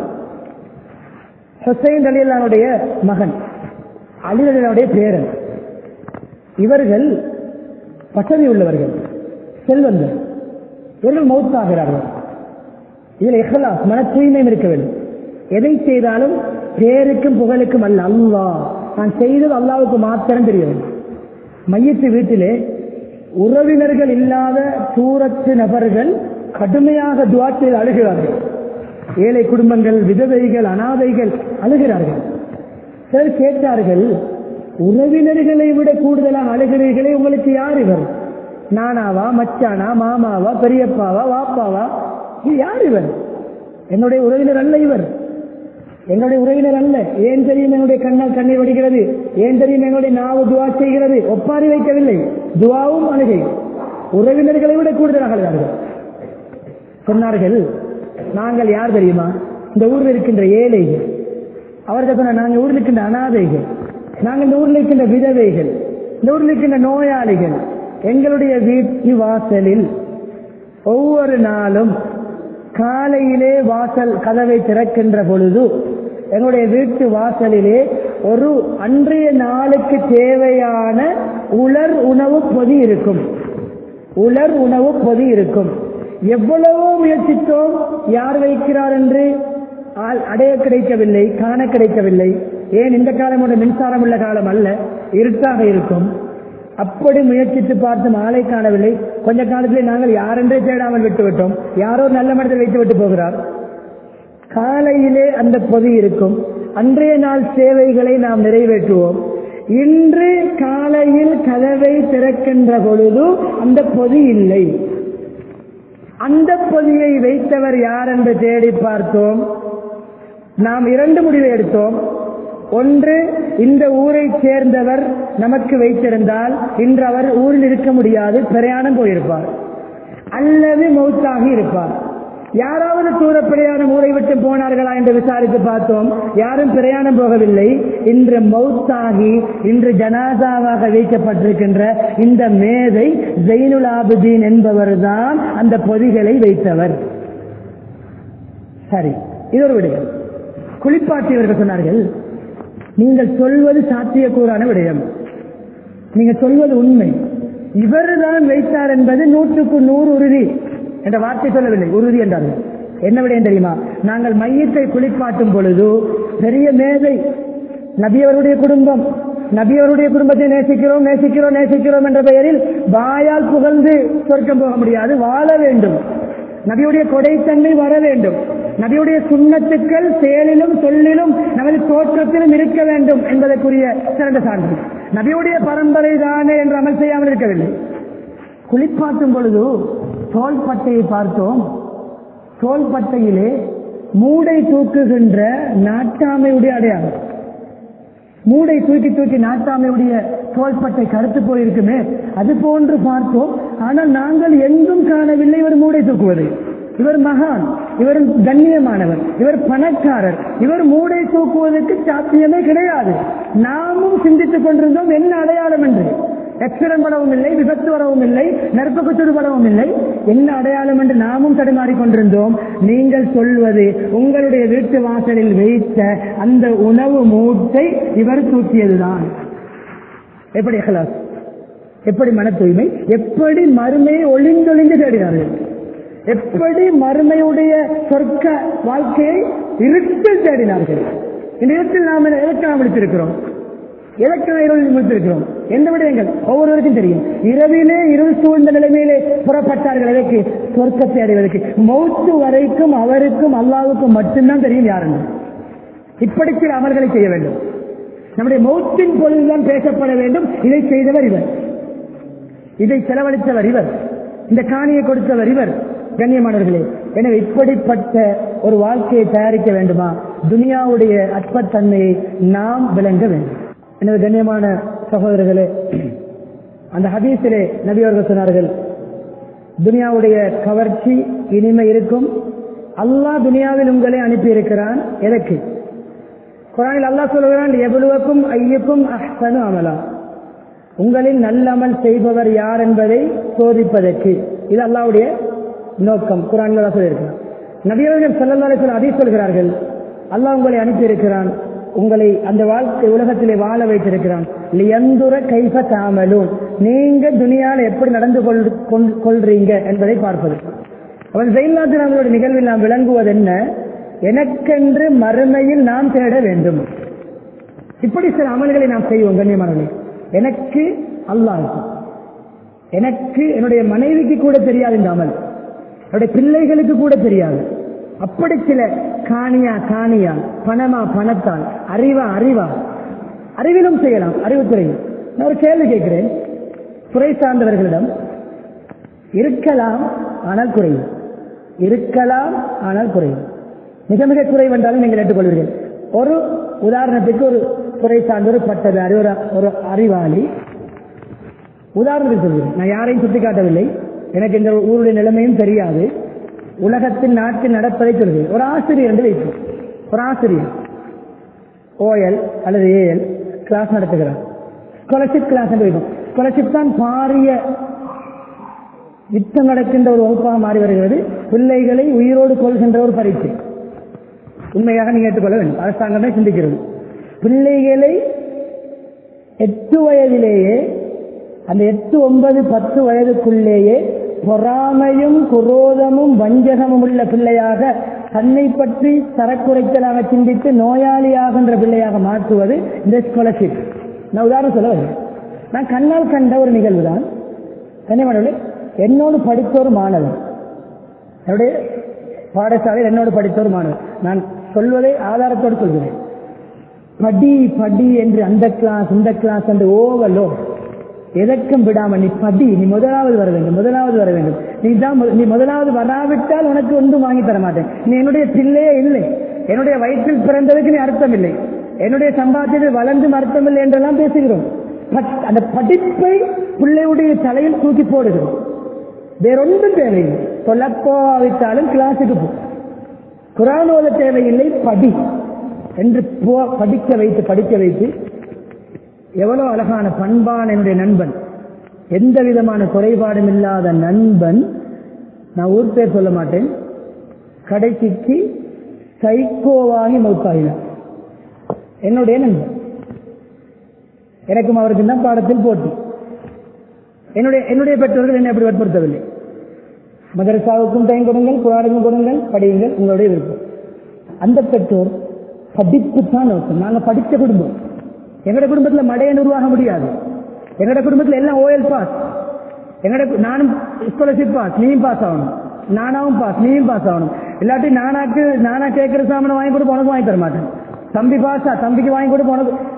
ஹுசைன் அலியல்லானுடைய மகன் அலி அலியல்லானுடைய பேரன் இவர்கள் வசதி உள்ளவர்கள் செல்வந்தர் இவர்கள் மௌத்தாகிறார்கள் இதில் இஹ்லாஸ் மன தூய்மையும் இருக்க வேண்டும் எதை செய்தாலும் பேருக்கும் புகழுக்கும் அல்ல அல்லாஹ் நான் செய்தது அல்லாவுக்கு மாத்திரம் தெரிய வேண்டும் மையத்து வீட்டிலே உறவினர்கள் இல்லாத தூரத்து நபர்கள் கடுமையாக துவாத்தில் அழுகிறார்கள் ஏழை குடும்பங்கள் விதவைகள் அனாதைகள் அழுகிறார்கள் சிலர் கேட்டார்கள் உறவினர்களை விட கூடுதலாக அழுகிறீர்களே உங்களுக்கு யார் இவர் நானாவா மச்சானா மாமாவா பெரியப்பாவா வாப்பாவா இது யார் இவர் என்னுடைய உறவினர் அல்ல இவர் எங்களுடைய உறவினர் அல்ல ஏன் தெரியும் என்னுடைய கண்ணால் கண்ணீர் வடிகிறது ஏன் தெரியும் எங்களுடைய நாவு துவா செய்கிறது ஒப்பாரி வைக்கவில்லை துவாவும் அழுகை உறவினர்களை விட கூடுதலாக அழுகிறார்கள் சொன்னார்கள் நாங்கள் யார் தெரியுமா இந்த ஊரில் இருக்கின்ற ஏழைகள் அவர்கள் சொன்ன நாங்கள் ஊரில் இருக்கின்ற அனாதைகள் நாங்கள் இந்த ஊரில் இருக்கின்ற விதவைகள் இந்த ஊரில் இருக்கின்ற நோயாளிகள் எங்களுடைய வீட்டு வாசலில் ஒவ்வொரு நாளும் காலையிலே வாசல் கதவை திறக்கின்ற பொழுது எங்களுடைய வீட்டு வாசலிலே ஒரு அன்றைய நாளுக்கு தேவையான உலர் உணவு பொதி இருக்கும் உலர் உணவு பொதி இருக்கும் எவ்வளவோ முயற்சித்தோம் யார் வைக்கிறார் என்று ஆள் அடைய கிடைக்கவில்லை காண கிடைக்கவில்லை ஏன் இந்த காலம் ஒரு மின்சாரம் உள்ள காலம் அல்ல இருட்டாக இருக்கும் அப்படி முயற்சித்து பார்த்தும் ஆளை காணவில்லை கொஞ்ச காலத்திலே நாங்கள் யாரென்றே தேடாமல் விட்டு விட்டோம் யாரோ ஒரு நல்ல மனிதர் வைத்து விட்டு போகிறார் காலையிலே அந்த பொதி இருக்கும் அன்றைய நாள் சேவைகளை நாம் நிறைவேற்றுவோம் இன்று காலையில் கதவை திறக்கின்ற பொழுது அந்த பொதி இல்லை அந்த பொதியை வைத்தவர் யார் என்று தேடி பார்த்தோம் நாம் இரண்டு முடிவை எடுத்தோம் ஒன்று இந்த ஊரை சேர்ந்தவர் நமக்கு வைத்திருந்தால் இன்று அவர் ஊரில் இருக்க முடியாது பிரயாணம் போயிருப்பார் அல்லது மௌத்தாகி இருப்பார் யாராவது தூர பிரயாணம் ஊரை விட்டு போனார்களா என்று விசாரித்து பார்த்தோம் யாரும் பிரயாணம் போகவில்லை இன்று மௌத்தாகி இன்று ஜனாதாவாக வைக்கப்பட்டிருக்கின்ற இந்த மேதை ஜெயினுல் ஆபுதீன் என்பவர்தான் அந்த பொதிகளை வைத்தவர் சரி இது ஒரு விடயம் குளிப்பாட்டியவர்கள் சொன்னார்கள் நீங்கள் சொல்வது சாத்தியக்கூறான விடயம் நீங்க சொல்வது உண்மை இவர்தான் வைத்தார் என்பது நூற்றுக்கு நூறு உறுதி என்ற வார்த்தை சொல்லவில்லை உறுதி என்றார்கள் என்ன விடயம் தெரியுமா நாங்கள் மையத்தை குளிப்பாட்டும் பொழுது பெரிய மேதை நபியவருடைய குடும்பம் நபியவருடைய குடும்பத்தை நேசிக்கிறோம் நேசிக்கிறோம் நேசிக்கிறோம் என்ற பெயரில் வாயால் புகழ்ந்து சொர்க்கம் போக முடியாது வாழ வேண்டும் நபியுடைய கொடைத்தன்மை வர வேண்டும் நபியுடைய சுண்ணத்துக்கள் செயலிலும் சொல்லிலும் நமது தோற்றத்திலும் இருக்க வேண்டும் என்பதற்குரிய சிறந்த சான்று நபியுடைய பரம்பரை தானே என்று அமல் செய்யாமல் இருக்கவில்லை குளிப்பாட்டும் பொழுது தோள்பட்டையை பார்த்தோம் தோள்பட்டையிலே மூடை தூக்குகின்ற நாட்டாமையுடைய அடையாளம் மூடை தூக்கி தூக்கி நாட்டாமையுடைய தோள்பட்டை கருத்து போயிருக்குமே அது போன்று பார்த்தோம் ஆனால் நாங்கள் எங்கும் காணவில்லை இவர் மூடை தூக்குவது இவர் மகான் இவர் கண்ணியமானவர் இவர் பணக்காரர் இவர் மூடை தூக்குவதற்கு சாத்தியமே கிடையாது நாமும் சிந்தித்துக் கொண்டிருந்தோம் என்ன அடையாளம் என்று எக்ஸிடன்ட் படவும் இல்லை விபத்து வரவும் இல்லை நெருப்பக்குச்சுடு படவும் இல்லை என்ன அடையாளம் என்று நாமும் தடுமாறிக் கொண்டிருந்தோம் நீங்கள் சொல்வது உங்களுடைய வீட்டு வாசலில் வைத்த அந்த உணவு மூட்டை இவர் தூக்கியதுதான் எப்படி அகலாஸ் எப்படி மன தூய்மை எப்படி மறுமையை ஒளிந்தொளிந்து தேடினார்கள் எப்படி மறுமையுடைய சொர்க்க வாழ்க்கையை இருட்டில் தேடினார்கள் இந்த இடத்தில் நாம் எதற்கு நாம் விழித்திருக்கிறோம் எதற்கு இருள் முடித்திருக்கிறோம் எந்த விடயங்கள் ஒவ்வொருவருக்கும் தெரியும் இரவிலே இருள் சூழ்ந்த நிலைமையிலே புறப்பட்டார்கள் எதற்கு சொர்க்கத்தை அடைவதற்கு மௌத்து வரைக்கும் அவருக்கும் அல்லாவுக்கும் மட்டும்தான் தெரியும் யாருன்னு இப்படி சில அமல்களை செய்ய வேண்டும் நம்முடைய மௌத்தின் பொழுதுதான் பேசப்பட வேண்டும் இதை செய்தவர் இவர் இதை செலவழித்தவர் இவர் இந்த காணியை கொடுத்தவர் இவர் கண்ணியமானவர்களே எனவே இப்படிப்பட்ட ஒரு வாழ்க்கையை தயாரிக்க வேண்டுமா துனியாவுடைய அற்பத்தன்மையை நாம் விளங்க வேண்டும் எனவே கண்ணியமான சகோதரர்களே அந்த ஹதீஸிலே நபி அவர்கள் சொன்னார்கள் துனியாவுடைய கவர்ச்சி இனிமை இருக்கும் அல்லாஹ் துனியாவில் உங்களை அனுப்பி இருக்கிறான் எதற்கு குரானில் அல்லாஹ் சொல்கிறான் எவ்வளவுக்கும் ஐயுக்கும் அஹ்சனு அமலா உங்களில் நல்லமல் செய்பவர் யார் என்பதை சோதிப்பதற்கு இது அல்லாவுடைய நோக்கம் குரானில் சொல்லியிருக்கிறார் நபியவர்கள் செல்லல்லாத அதை சொல்கிறார்கள் அல்லாஹ் உங்களை அனுப்பியிருக்கிறான் உங்களை அந்த வாழ்க்கை உலகத்திலே வாழ வைத்திருக்கிறான் லியந்துர கைஃப தாமலும் நீங்க துனியால எப்படி நடந்து கொள் கொள்- கொள்றீங்க என்பதை பார்ப்பது அவன் ஜெயில்நாதன் அவர்களுடைய நிகழ்வில் நாம் விளங்குவது என்ன எனக்கென்று மறுமையில் நாம் தேட வேண்டும் இப்படி சில அமல்களை நாம் செய்வோம் கண்ணியமானவர்களே எனக்கு அல்லாஹ் எனக்கு என்னுடைய மனைவிக்கு கூட தெரியாது இந்த அமல் என்னுடைய பிள்ளைகளுக்கு கூட தெரியாது அப்படி சில காணியா காணியா பணமா பணத்தால் அறிவா அறிவா அறிவிலும் செய்யலாம் அறிவுத்துறையில் நான் ஒரு கேள்வி கேட்கிறேன் துறை சார்ந்தவர்களிடம் இருக்கலாம் ஆனால் குறையும் இருக்கலாம் ஆனால் குறையும் மிக மிக குறைவு என்றாலும் நீங்கள் ஏற்றுக்கொள்வீர்கள் ஒரு உதாரணத்துக்கு ஒரு துறை சார்ந்த ஒரு பட்டதாரி ஒரு ஒரு அறிவாளி உதாரணத்துக்கு சொல்கிறேன் நான் யாரையும் சுட்டிக்காட்டவில்லை எனக்கு இந்த ஊருடைய நிலைமையும் தெரியாது உலகத்தில் நாட்டில் நடப்பதை சொல்கிறேன் ஒரு ஆசிரியர் என்று வைப்போம் ஒரு ஆசிரியர் ஓஎல் அல்லது ஏஎல் கிளாஸ் நடத்துகிறார் ஸ்காலர்ஷிப் கிளாஸ் என்று வைப்போம் ஸ்காலர்ஷிப் தான் பாரிய யுத்தம் நடக்கின்ற ஒரு வகுப்பாக மாறி வருகிறது பிள்ளைகளை உயிரோடு கொள்கின்ற ஒரு பரீட்சை உண்மையாக நீங்க ஏற்றுக்கொள்ள வேண்டும் அரசாங்கமே சிந்திக்கிறது பிள்ளைகளை எட்டு வயதிலேயே அந்த எட்டு ஒன்பது பத்து வயதுக்குள்ளேயே பொறாமையும் குரோதமும் வஞ்சகமும் உள்ள பிள்ளையாக தன்னை பற்றி தரக்குறைத்தலாக சிந்தித்து நோயாளியாகின்ற பிள்ளையாக மாற்றுவது இந்த ஸ்காலர்ஷிப் நான் உதாரணம் சொல்ல வருகிறேன் நான் கண்ணால் கண்ட ஒரு நிகழ்வு தான் கன்னியமானவர்களே என்னோடு படித்த ஒரு மாணவன் என்னுடைய பாடசாலையில் என்னோடு படித்த ஒரு மாணவன் நான் சொல்வதை ஆதாரத்தோடு சொல்கிறேன் படி படி என்று அந்த கிளாஸ் இந்த கிளாஸ் என்று ஓவலோ எதற்கும் விடாம நீ படி நீ முதலாவது வர வேண்டும் முதலாவது வர வேண்டும் நீ தான் மு- நீ முதலாவது வராவிட்டால் உனக்கு ஒன்றும் வாங்கி தர மாட்டேன் நீ என்னுடைய பிள்ளையே இல்லை என்னுடைய வயிற்றில் பிறந்ததுக்கு நீ அர்த்தம் இல்லை என்னுடைய சம்பாத்தியத்தில் வளர்ந்தும் அர்த்தம் இல்லை என்றெல்லாம் பேசுகிறோம் பட் அந்த படிப்பை பிள்ளையுடைய தலையில் தூக்கி போடுகிறோம் வேறொன்றும் தேவையில்லை சொல்லப்போவிட்டாலும் கிளாஸுக்கு போ குரான் ஓத தேவையில்லை படி என்று போ படிக்க வைத்து படிக்க வைத்து எவ்வளவு அழகான பண்பான என்னுடைய நண்பன் எந்த விதமான குறைபாடும் இல்லாத நண்பன் நான் ஊர் பேர் சொல்ல மாட்டேன் கடைசிக்கு சைக்கோவாகி மௌத்தாகினார் என்னுடைய நண்பன் எனக்கும் அவருக்கு தான் பாடத்தில் போட்டி என்னுடைய என்னுடைய பெற்றோர்கள் என்னை அப்படி வற்புறுத்தவில்லை மதரசாவுக்கும் டைம் கொடுங்கள் குரானுக்கும் கொடுங்கள் படியுங்கள் உங்களுடைய விருப்பம் அந்த பெற்றோர் படிப்பு தான் நோக்கம் நாங்க படித்த குடும்பம் எங்கட குடும்பத்துல மடையன் உருவாக முடியாது எங்கட குடும்பத்துல எல்லாம் ஓஎல் பாஸ் எங்கட நானும் ஸ்காலர்ஷிப் பாஸ் நீயும் பாஸ் ஆகணும் நானாவும் பாஸ் நீயும் பாஸ் ஆகணும் இல்லாட்டி நானாக்கு நானா கேட்கிற சாமான் வாங்கி கொடுத்து உனக்கு வாங்கி தர மாட்டேன் தம்பி பாஸா தம்பிக்கு வாங்கி கொடுத்து உனக்கு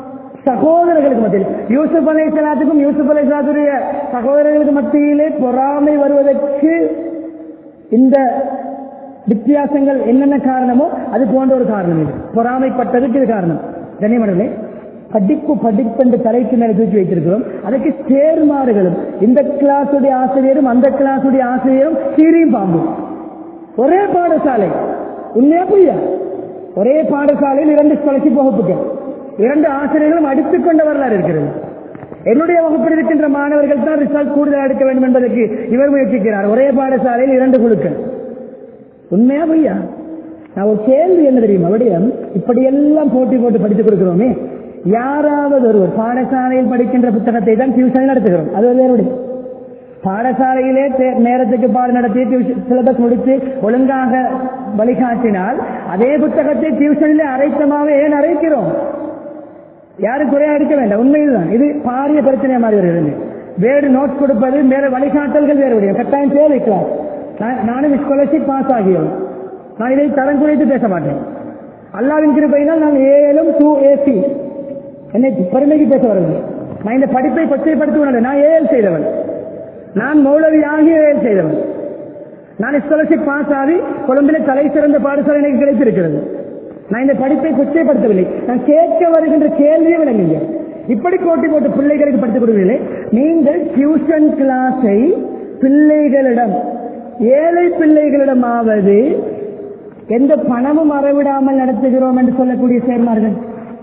சகோதரர்களுக்கு மத்தியில் யூசுப் அலை சலாத்துக்கும் யூசுப் அலை சலாத்துடைய சகோதரர்களுக்கு மத்தியிலே பொறாமை வருவதற்கு இந்த வித்தியாசங்கள் என்னென்ன காரணமோ அது போன்ற ஒரு காரணம் இது பொறாமைப்பட்டதுக்கு இது காரணம் கண்ணியமனே படிப்பு படிப்பு என்று தலைக்கு மேல தூக்கி வைத்திருக்கிறோம் அதுக்கு சேர்மாறுகளும் இந்த கிளாஸுடைய ஆசிரியரும் அந்த கிளாஸுடைய ஆசிரியரும் சீரியும் பாம்பும் ஒரே பாடசாலை உண்மையா புரியா ஒரே பாடசாலையில் இரண்டு ஸ்காலர்ஷிப் வகுப்புகள் இரண்டு ஆசிரியர்களும் அடித்துக் கொண்ட வரலாறு இருக்கிறது என்னுடைய வகுப்பில் இருக்கின்ற மாணவர்கள் தான் ரிசல்ட் கூடுதல் எடுக்க வேண்டும் என்பதற்கு இவர் முயற்சிக்கிறார் ஒரே பாடசாலையில் இரண்டு குழுக்கள் உண்மையா பொய்யா நான் ஒரு கேள்வி என்ன தெரியுமா விடயம் இப்படியெல்லாம் போட்டி போட்டு படித்துக் கொடுக்கிறோமே யாராவது ஒருவர் பாடசாலையில் படிக்கின்ற புத்தகத்தை தான் டியூஷன் நடத்துகிறோம் அது ஒரு வேறுடைய பாடசாலையிலே தே- நேரத்துக்கு பாடம் நடத்தி சிலபஸ் முடித்து ஒழுங்காக வழிகாட்டினால் அதே புத்தகத்தை டியூஷனிலே அரைத்தமாக ஏன் அரைக்கிறோம் யாரும் குறையா எடுக்க வேண்டாம் உண்மையில்தான் இது பாரிய பிரச்சனையா மாறி வருகிறது வேறு நோட்ஸ் கொடுப்பது வேறு வழிகாட்டல்கள் வேறு விடையும் கட்டாயம் தேவை கிளாஸ் நான்- நானும் ஸ்காலர்ஷிப் பாஸ் ஆகியோம் நான் இதை தரம் குறைத்து பேச மாட்டேன் அல்லாவின் கிருபையினால் நான் ஏலும் டூ ஏசி என்னை பெருமைக்கு பேச வரவில்லை நான் இந்த படிப்பை கொச்சைப்படுத்துவதில்லை நான் ஏஎல் செய்தவன் நான் மௌலவி ஆகிய ஏஎல் செய்தவன் நான் ஸ்காலர்ஷிப் பாஸ் ஆகி கொழும்பிலே தலை சிறந்த பாடசாலை எனக்கு கிடைத்திருக்கிறது நான் இந்த படிப்பை கொச்சைப்படுத்தவில்லை நான் கேட்க வருகின்ற கேள்வியை விளங்குங்க இப்படி போட்டி போட்டு பிள்ளைகளுக்கு படித்துக் கொடுக்கவில்லை நீங்கள் டியூஷன் கிளாஸை பிள்ளைகளிடம் ஏழை பிள்ளைகளிடமாவது எந்த பணமும் அறவிடாமல் நடத்துகிறோம் என்று சொல்லக்கூடிய சேர்மார்கள்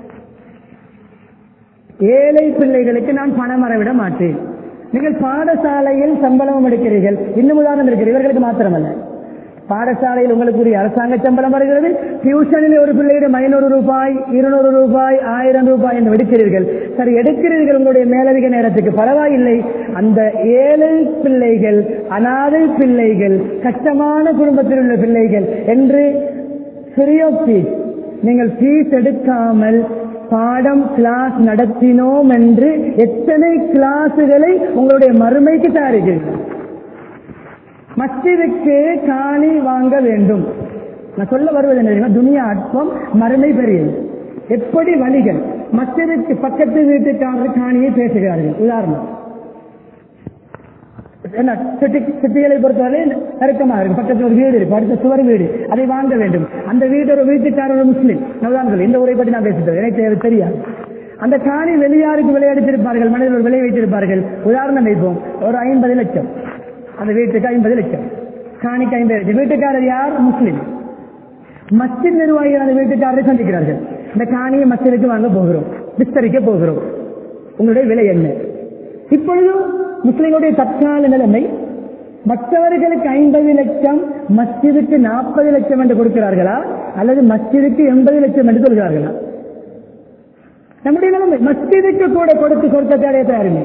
ஏழை பிள்ளைகளுக்கு நான் பணம் அறவிட மாட்டேன் நீங்கள் பாடசாலையில் சம்பளமும் எடுக்கிறீர்கள் இன்னும் உதாரணம் இருக்கிறது இவர்களுக்கு மாத்திரமல்ல பாடசாலையில் உங்களுக்குரிய அரசாங்க சம்பளம் வருகிறது டியூஷனில் ஒரு பிள்ளையிடம் ஐநூறு ரூபாய் இருநூறு ரூபாய் ஆயிரம் ரூபாய் என்று எடுக்கிறீர்கள் சரி எடுக்கிறீர்கள் உங்களுடைய மேலதிக நேரத்துக்கு பரவாயில்லை அந்த ஏழை பிள்ளைகள் அனாதை பிள்ளைகள் கஷ்டமான குடும்பத்தில் உள்ள பிள்ளைகள் என்று ஃப்ரீ ஆஃப் ஃபீஸ் நீங்கள் ஃபீஸ் எடுக்காமல் பாடம் கிளாஸ் நடத்தினோம் என்று எத்தனை கிளாஸுகளை உங்களுடைய மறுமைக்கு தயாரிக்கிறீர்கள் மஸ்ஜிதுக்கு காணி வாங்க வேண்டும் நான் சொல்ல வருவது என்ன தெரியுமா துனியா அற்பம் மறுமை பெரியது எப்படி வழிகள் மஸ்ஜிதுக்கு பக்கத்து வீட்டுக்காரர் காணியை பேசுகிறார்கள் உதாரணம் என்ன சிட்டி சிட்டிகளை பொறுத்தவரை நெருக்கமாக இருக்கு பக்கத்தில் ஒரு வீடு இருக்கு அடுத்த சுவர் வீடு அதை வாங்க வேண்டும் அந்த வீடு ஒரு வீட்டுக்காரர் ஒரு முஸ்லீம் நவதான்கள் இந்த ஊரை பற்றி நான் பேசுகிறேன் எனக்கு தேவை தெரியாது அந்த காணி வெளியாருக்கு விளையாடித்திருப்பார்கள் மனிதர் ஒரு விலை வைத்திருப்பார்கள் உதாரணம் வைப்போம் ஒரு ஐம்பது லட்சம் அந்த வீட்டுக்கு ஐம்பது லட்சம் காணிக்கு ஐம்பது லட்சம் வீட்டுக்காரர் யார் முஸ்லீம் மஸ்ஜித் நிர்வாகிகள் அந்த வீட்டுக்காரரை சந்திக்கிறார்கள் இந்த காணியை மஸ்ஜிதுக்கு வாங்க போகிறோம் விஸ்தரிக்க போகிறோம் உங்களுடைய விலை என்ன இப்பொழுது முஸ்லிம்களுடைய தற்கால நிலைமை மற்றவர்களுக்கு ஐம்பது லட்சம் மஸ்ஜிதுக்கு நாற்பது லட்சம் என்று கொடுக்கிறார்களா அல்லது மஸ்ஜிதுக்கு எண்பது லட்சம் என்று சொல்கிறார்களா நம்முடைய நிலைமை மஸ்ஜிதுக்கு கூட கொடுத்து சொர்க்கத்தை அடைய தயாரில்லை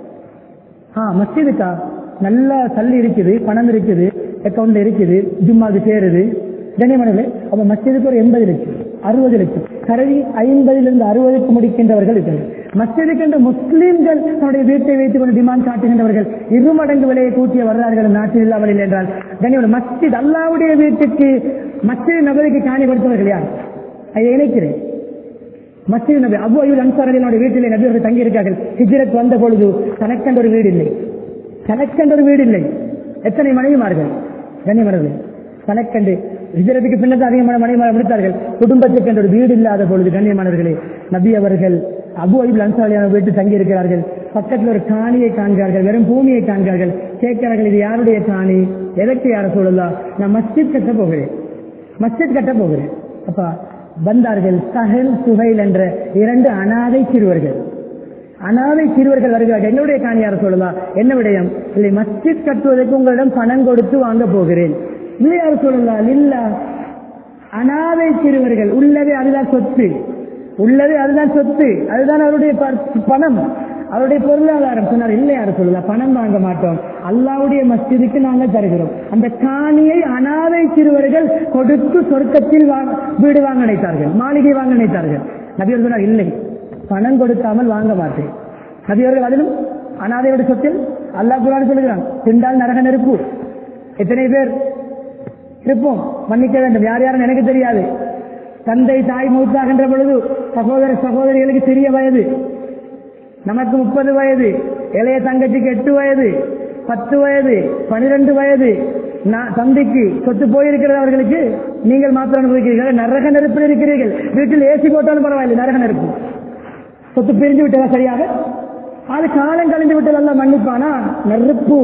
ஆ மஸ்ஜிதுக்கா நல்ல சல்லி இருக்குது பணம் இருக்குது அக்கௌண்ட்ல இருக்குது ஜும்மாக்கு சேருது கண்ணியமனே அப்ப மஸ்ஜிதுக்கு ஒரு எண்பது லட்சம் அறுபது லட்சம் கருவி ஐம்பதிலிருந்து அறுபதுக்கு முடிக்கின்றவர்கள் இருக்கிறார்கள் மஸ்ஜிதுக்கு என்று முஸ்லீம்கள் தன்னுடைய வீட்டை வைத்துக் கொண்டு டிமாண்ட் காட்டுகின்றவர்கள் இரு மடங்கு விலையை கூட்டிய வரலாறுகள் நாட்டில் இல்லாமல் என்றால் கண்ணியமன மஸ்ஜித் அல்லாவுடைய வீட்டுக்கு மஸ்ஜித் நபருக்கு காணி கொடுத்தவர்கள் யார் அதை இணைக்கிறேன் மஸ்ஜித் நபி அபு அய்யூல் அன்சாரனுடைய வீட்டிலே நபி அவர்கள் தங்கி இருக்கார்கள் ஹிஜ்ரத் வந்த பொழுது தனக்கென்ற ஒரு வீடு இல்லை தனக்கென்ற ஒரு வீடு இல்லை எத்தனை மனைவிமார்கள் கண்ணியமனது தனக்கென்று ஹிஜரத்துக்கு பின்னர் அதிகமான மனைவிமார் முடித்தார்கள் குடும்பத்துக்கு என்ற ஒரு வீடு இல்லாத பொழுது கண்ணியமானவர்களே நபி அவர்கள் அபு அய்யூல் அன்சாரியான வீட்டு தங்கி இருக்கிறார்கள் பக்கத்தில் ஒரு காணியை காண்கிறார்கள் வெறும் பூமியை காண்கிறார்கள் கேட்கிறார்கள் இது யாருடைய காணி எதற்கு யார சொல்லலாம் நான் மஸ்ஜித் கட்ட போகிறேன் மஸ்ஜித் கட்ட போகிறேன் அப்பா வந்தார்கள் சஹல் சுஹைல் என்ற இரண்டு அனாதை சிறுவர்கள் அனாதை சிறுவர்கள் வருகிறார்கள் என்னுடைய காணியார சொல்லலாம் என்ன விடயம் இல்லை மஸ்ஜித் கட்டுவதற்கு உங்களிடம் பணம் கொடுத்து வாங்க போகிறேன் இல்லை யார் சொல்லலாம் இல்ல அனாதை சிறுவர்கள் உள்ளது அதுதான் சொத்து உள்ளது அதுதான் சொத்து அதுதான் அவருடைய ப- பணம் அவருடைய பொருளாதாரம் சொன்னார் இல்லை யார் சொல்லலாம் பணம் வாங்க மாட்டோம் அல்லாவுடைய மஸ்ஜிதுக்கு நாங்கள் தருகிறோம் அந்த காணியை அனாதை சிறுவர்கள் கொடுத்து சொர்க்கத்தில் வாங்க- வீடு வாங்க நினைத்தார்கள் மாளிகை வாங்க நினைத்தார்கள் நபியர் சொன்னார் இல்லை பணம் கொடுக்காமல் வாங்க மாட்டேன் நபியர்கள் அதிலும் அனாதையோட சொத்தில் அல்லாஹ் குரான் சொல்லுகிறான் திண்டால் நரக நெருப்பு எத்தனை பேர் இருப்போம் மன்னிக்க வேண்டும் யார் யாரும் எனக்கு தெரியாது தந்தை தாய் மூத்தாகின்ற பொழுது சகோதர சகோதரிகளுக்கு சிறிய வயது நமக்கு முப்பது வயது இளைய தங்கச்சிக்கு எட்டு வயது பத்து வயது பனிரெண்டு வயது நான் தம்பிக்கு சொத்து போயிருக்கிறது அவர்களுக்கு நீங்கள் மாத்திரம் அனுபவிக்கிறீர்கள் நரக நெருப்பில் இருக்கிறீர்கள் வீட்டில் ஏசி போட்டாலும் பரவாயில்லை நரக நெருப்பு சொத்து பிரிஞ்சு விட்டதா சரியாக அது காலம் கழிந்து விட்டது எல்லாம் மன்னிப்பானா நெருப்பு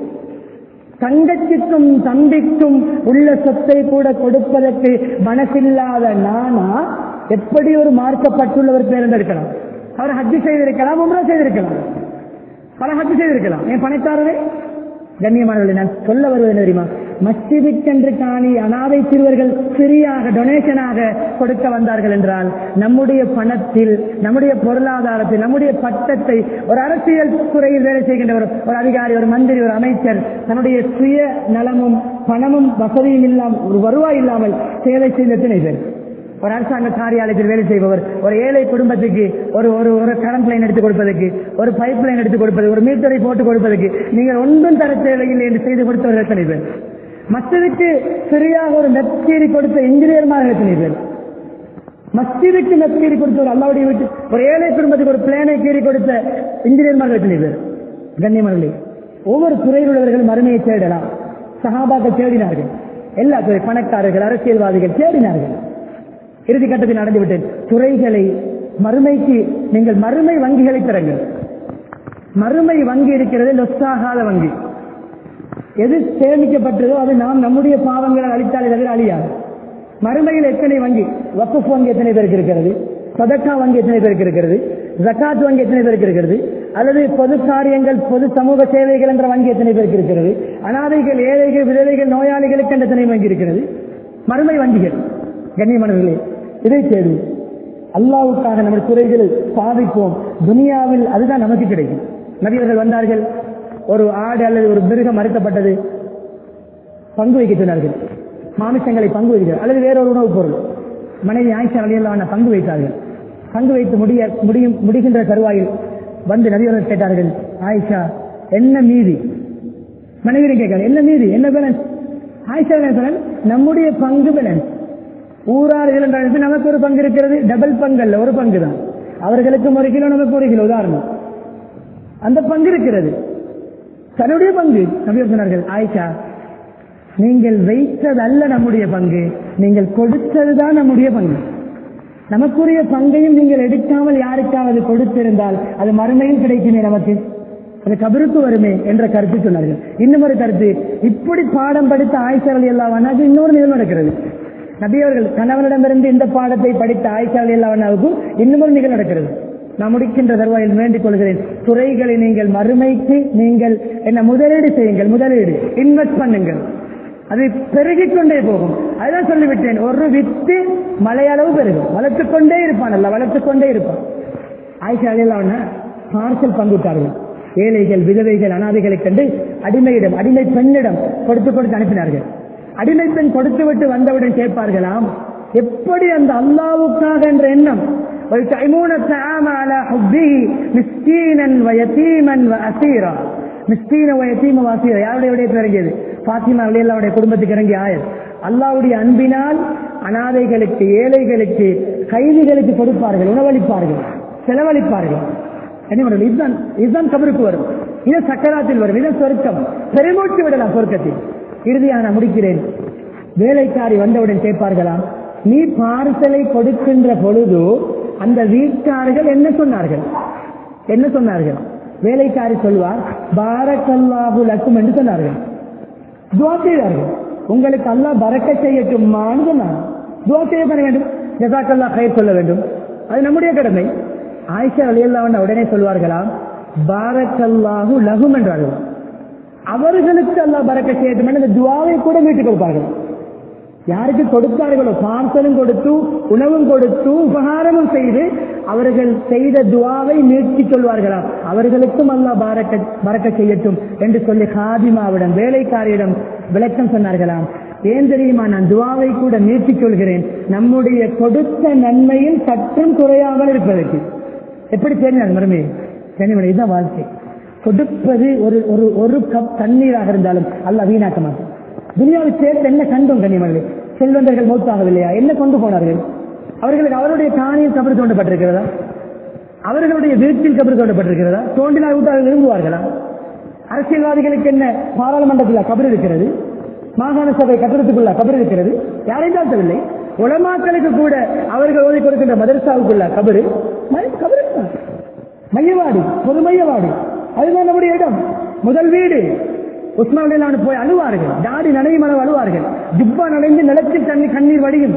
தங்கச்சிக்கும் தம்பிக்கும் உள்ள சொத்தை கூட கொடுப்பதற்கு மனசில்லாத நானா எப்படி ஒரு மார்க்கப்பட்டுள்ளவர் தேர்ந்தெடுக்கலாம் அவர் ஹஜ்ஜு செய்திருக்கலாம் உம்ரா செய்திருக்கலாம் பல ஹஜ்ஜு செய்திருக்கலாம் என் பணக்காரரே கண்ணியமானவர்களை நான் சொல்ல வருவது என்ன தெரியுமா மஸ்ஜிதுக்கென்று காணி அனாதை சிறுவர்கள் ஃப்ரீயாக டொனேஷனாக கொடுக்க வந்தார்கள் என்றால் நம்முடைய பணத்தில் நம்முடைய பொருளாதாரத்தில் நம்முடைய பட்டத்தை ஒரு அரசியல் துறையில் வேலை செய்கின்ற ஒரு ஒரு அதிகாரி ஒரு மந்திரி ஒரு அமைச்சர் தன்னுடைய சுய நலமும் பணமும் வசதியும் இல்லாமல் ஒரு வருவாய் இல்லாமல் சேவை செய்த எத்தனை பேர் ஒரு அரசாங்க காரியாலயத்தில் வேலை செய்பவர் ஒரு ஏழை குடும்பத்துக்கு ஒரு ஒரு ஒரு கரண்ட் லைன் எடுத்து கொடுப்பதற்கு ஒரு பைப் லைன் எடுத்து கொடுப்பது ஒரு மீட்டரை போட்டு கொடுப்பதற்கு நீங்கள் ஒன்றும் தர தேவையில்லை என்று செய்து கொடுத்தவர் எத்தனை பேர் மற்றதுக்கு சரியாக ஒரு நெற்கீரி கொடுத்த இன்ஜினியர்மார்கள் எத்தனை பேர் மஸ்ஜிதுக்கு நெற்கீரி கொடுத்த ஒரு அல்லாவுடைய வீட்டு ஒரு ஏழை குடும்பத்துக்கு ஒரு பிளேனை கீறி கொடுத்த இன்ஜினியர்மார்கள் எத்தனை பேர் கண்ணியமர்களே ஒவ்வொரு துறையில் உள்ளவர்கள் மறுமையை தேடலாம் சகாபாக்கள் தேடினார்கள் எல்லா துறை பணக்காரர்கள் அரசியல்வாதிகள் தேடினார்கள் இறுதி கட்டத்தில் நடந்துவிட்டேன் துறைகளை மறுமைக்கு நீங்கள் மறுமை வங்கிகளை பெறுங்கள் மறுமை வங்கி இருக்கிறது லொஸ்டாகாத வங்கி எது சேமிக்கப்பட்டதோ அது நாம் நம்முடைய பாவங்களை அழித்தாலே தவிர அழியாது மறுமையில் எத்தனை வங்கி வக்குஃப் வங்கி எத்தனை பேருக்கு இருக்கிறது சதக்கா வங்கி எத்தனை பேருக்கு இருக்கிறது ஜக்காத் வங்கி எத்தனை பேருக்கு இருக்கிறது அல்லது பொது காரியங்கள் பொது சமூக சேவைகள் என்ற வங்கி எத்தனை பேருக்கு இருக்கிறது அனாதைகள் ஏழைகள் விதவைகள் நோயாளிகளுக்கு என்ற எத்தனை வங்கி இருக்கிறது மறுமை வங்கிகள் கண்ணியமானவர்களே இதை தேடு அல்லாவுக்காக நம்ம துறைகளில் சாதிப்போம் துனியாவில் அதுதான் நமக்கு கிடைக்கும் நபியர்கள் வந்தார்கள் ஒரு ஆடு அல்லது ஒரு மிருகம் மறுக்கப்பட்டது பங்கு வைக்க சொன்னார்கள் மாமிசங்களை பங்கு வைக்கிறார் அல்லது வேறொரு உணவுப் பொருள் மனைவி ஆயிஷா அலியல்லான பங்கு வைத்தார்கள் பங்கு வைத்து முடிய முடியும் முடிகின்ற தருவாயில் வந்து நபியர்கள் கேட்டார்கள் ஆயிஷா என்ன மீதி மனைவி கேட்கிறார் என்ன மீதி என்ன பேலன்ஸ் ஆயிஷா சொன்னால் நம்முடைய பங்கு பேலன்ஸ் ஊரார்கள் என்ற நமக்கு ஒரு பங்கு இருக்கிறது டபுள் பங்கு அல்ல ஒரு பங்கு தான் அவர்களுக்கும் ஒரு கிலோ நமக்கு ஒரு கிலோ உதாரணம் அந்த பங்கு இருக்கிறது தன்னுடைய பங்கு நபியர் சொன்னார்கள் ஆயிஷா நீங்கள் வைத்தது அல்ல நம்முடைய பங்கு நீங்கள் கொடுத்ததுதான் நம்முடைய பங்கு நமக்குரிய பங்கையும் நீங்கள் எடுக்காமல் யாருக்காவது கொடுத்திருந்தால் அது மறுமையும் கிடைக்குமே நமக்கு அது கபருக்கு வருமே என்ற கருத்து சொன்னார்கள் இன்னும் ஒரு கருத்து இப்படி பாடம் படித்த ஆய்ச்சல் எல்லாம் அது இன்னொரு நிகழ்வு நடக்கிறது நபியவர்கள் கணவனிடமிருந்து இந்த பாடத்தை படித்த ஆய்ச்சாளி எல்லாவனாவுக்கும் இன்னும் ஒரு நிகழ் நடக்கிறது நான் முடிக்கின்ற தருவாயில் வேண்டிக் கொள்கிறேன் துறைகளை நீங்கள் மறுமைக்கு நீங்கள் என்ன முதலீடு செய்யுங்கள் முதலீடு இன்வெஸ்ட் பண்ணுங்கள் அது பெருகிக் கொண்டே போகும் அதுதான் சொல்லிவிட்டேன் ஒரு வித்து மலையளவு பெருகும் வளர்த்துக் கொண்டே இருப்பான் அல்ல வளர்த்துக் கொண்டே இருப்பான் ஆயிஷா அலியல்லாவன பார்சல் பங்குட்டார்கள் ஏழைகள் விதவைகள் அனாதைகளை கண்டு அடிமையிடம் அடிமை பெண்ணிடம் கொடுத்து கொடுத்து அனுப்பினார்கள் அடிமை பெண் கொடுத்து விட்டு வந்தவுடன் கேட்பார்களாம் எப்படி அந்த அல்லாவுக்காக என்ற எண்ணம் ويطعمون الطعام على حبه مسكينا ويتيما واسيرا மிஸ்கீன வயத்தீம வாசிர யாருடைய விடயத்தில் இறங்கியது பாத்திமா அலியல்லாவுடைய குடும்பத்துக்கு இறங்கிய ஆயர் அல்லாவுடைய அன்பினால் அனாதைகளுக்கு ஏழைகளுக்கு கைதிகளுக்கு கொடுப்பார்கள் உணவளிப்பார்கள் செலவழிப்பார்கள் என்ன பண்ணுறது இதுதான் இதுதான் கபருக்கு வரும் இது சக்கராத்தில் வரும் இது சொர்க்கம் பெருமூச்சு விடலாம் சொர்க்கத்தில் இறுதியாக நான் முடிக்கிறேன் வேலைக்காரி வந்தவுடன் கேட்பார்களாம் நீ பார்சலை கொடுக்கின்ற பொழுது அந்த வீட்டார்கள் என்ன சொன்னார்கள் என்ன சொன்னார்கள் வேலைக்காரி சொல்வார் பாரக்கல்லாஹு லக்கும் என்று சொன்னார்கள் துவா செய்தார்கள் உங்களுக்கு அல்லாஹ் பறக்க செய்யட்டுமான்னு சொன்னார் துவா செய்ய பண்ண வேண்டும் ஜசாக்கல்லா கயிர் சொல்ல வேண்டும் அது நம்முடைய கடமை ஆயிஷா அலியல்லாவன் உடனே சொல்வார்களாம் பாரக்கல்லாஹு லகும் என்றார்கள் அவர்களுக்கு அல்லாஹ் பறக்க செய்யட்டும் என்று அந்த துவாவை கூட மீட்டுக் கொடுப்பார்கள் யாருக்கு கொடுத்தார்களோ பார்சலும் கொடுத்து உணவும் கொடுத்து உபகாரமும் செய்து அவர்கள் செய்த துவாவை மீட்சி சொல்வார்களாம் அவர்களுக்கும் அல்லாஹ் பாரக்க பறக்க செய்யட்டும் என்று சொல்லி ஹாதிமாவிடம் வேலைக்காரியிடம் விளக்கம் சொன்னார்களாம் ஏன் தெரியுமா நான் துவாவை கூட மீட்சி சொல்கிறேன் நம்முடைய கொடுத்த நன்மையில் சற்றும் குறையாமல் இருப்பதற்கு எப்படி தெரியும் மருமே தெரியும் இதுதான் வாழ்க்கை கொடுப்பது ஒரு ஒரு ஒரு கப் தண்ணீராக இருந்தாலும் அல்ல வீணாக்க மாட்டோம் துனியாவை சேர்த்து என்ன கண்டோம் கனிமர்களே செல்வந்தர்கள் மௌத்தாகவில்லையா என்ன கொண்டு போனார்கள் அவர்களுக்கு அவருடைய காணியில் கபர் தோண்டப்பட்டிருக்கிறதா அவர்களுடைய வீட்டில் கபர் தோண்டப்பட்டிருக்கிறதா தோண்டினால் விட்டு அவர்கள் விரும்புவார்களா அரசியல்வாதிகளுக்கு என்ன பாராளுமன்றத்தில் கபர் இருக்கிறது மாகாண சபை கட்டிடத்துக்குள்ள கபர் இருக்கிறது யாரையும் தாழ்த்தவில்லை உலமாக்களுக்கு கூட அவர்கள் ஓதி கொடுக்கின்ற மதரசாவுக்குள்ள கபரு கபரு மையவாடி பொது மையவாடி அதுதான் நம்முடைய இடம் முதல் வீடு உஸ்மான் போய் அழுவார்கள் தாடி நனையும் அளவு அழுவார்கள் ஜிப்பா நனைந்து நிலத்தில் தண்ணி கண்ணீர் வடியும்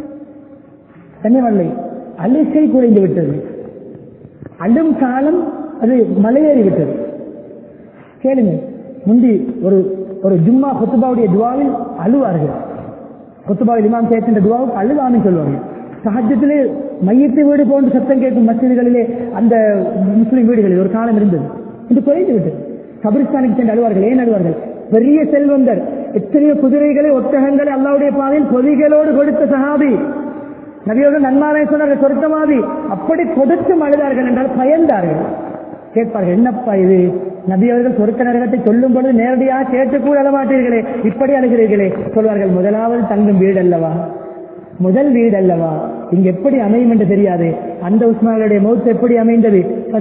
தண்ணி வரலை அலிசை குறைந்து விட்டது அழும் காலம் அது மலையேறி விட்டது கேளுங்க முந்தி ஒரு ஒரு ஜும்மா கொத்துபாவுடைய துவாவில் அழுவார்கள் கொத்துபாவில் இமாம் கேட்கின்ற துவாவுக்கு அழுவான்னு சொல்லுவாங்க சஹஜத்திலே மையத்தை வீடு போன்று சத்தம் கேட்கும் மசிதிகளிலே அந்த முஸ்லிம் வீடுகளில் ஒரு காலம் இருந்தது இது குறைந்து விட்டது கபிரிஸ்தானுக்கு சென்று அழுவார்கள் ஏன் அழுவார்கள் பெரிய செல்வந்தர் எத்தனையோ குதிரைகளை ஒட்டகங்களை அல்லாவுடைய பாதையில் பொதிகளோடு கொடுத்த சஹாபி நபியோர்கள் நன்மாரை சொன்னார்கள் சொர்க்கமாதி அப்படி கொடுத்து அழுதார்கள் என்றால் பயந்தார்கள் கேட்பார்கள் என்னப்பா இது நபியவர்கள் சொர்க்க நரகத்தை சொல்லும் பொழுது நேரடியாக கேட்டு கூட அழமாட்டீர்களே இப்படி அழுகிறீர்களே சொல்வார்கள் முதலாவது தங்கும் வீடு அல்லவா முதல் வீடு அல்லவா இங்க எப்படி அமையும் என்று தெரியாது அந்த உஸ்மானுடைய மௌத்து எப்படி அமைந்தது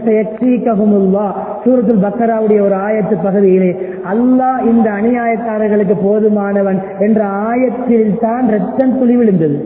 சூரத்துல் பக்கராவுடைய ஒரு ஆயத்து பகுதியிலே அல்லாஹ் இந்த அநியாயக்காரர்களுக்கு போதுமானவன் என்ற ஆயத்தில் தான் ரத்தம் துளி விழுந்தது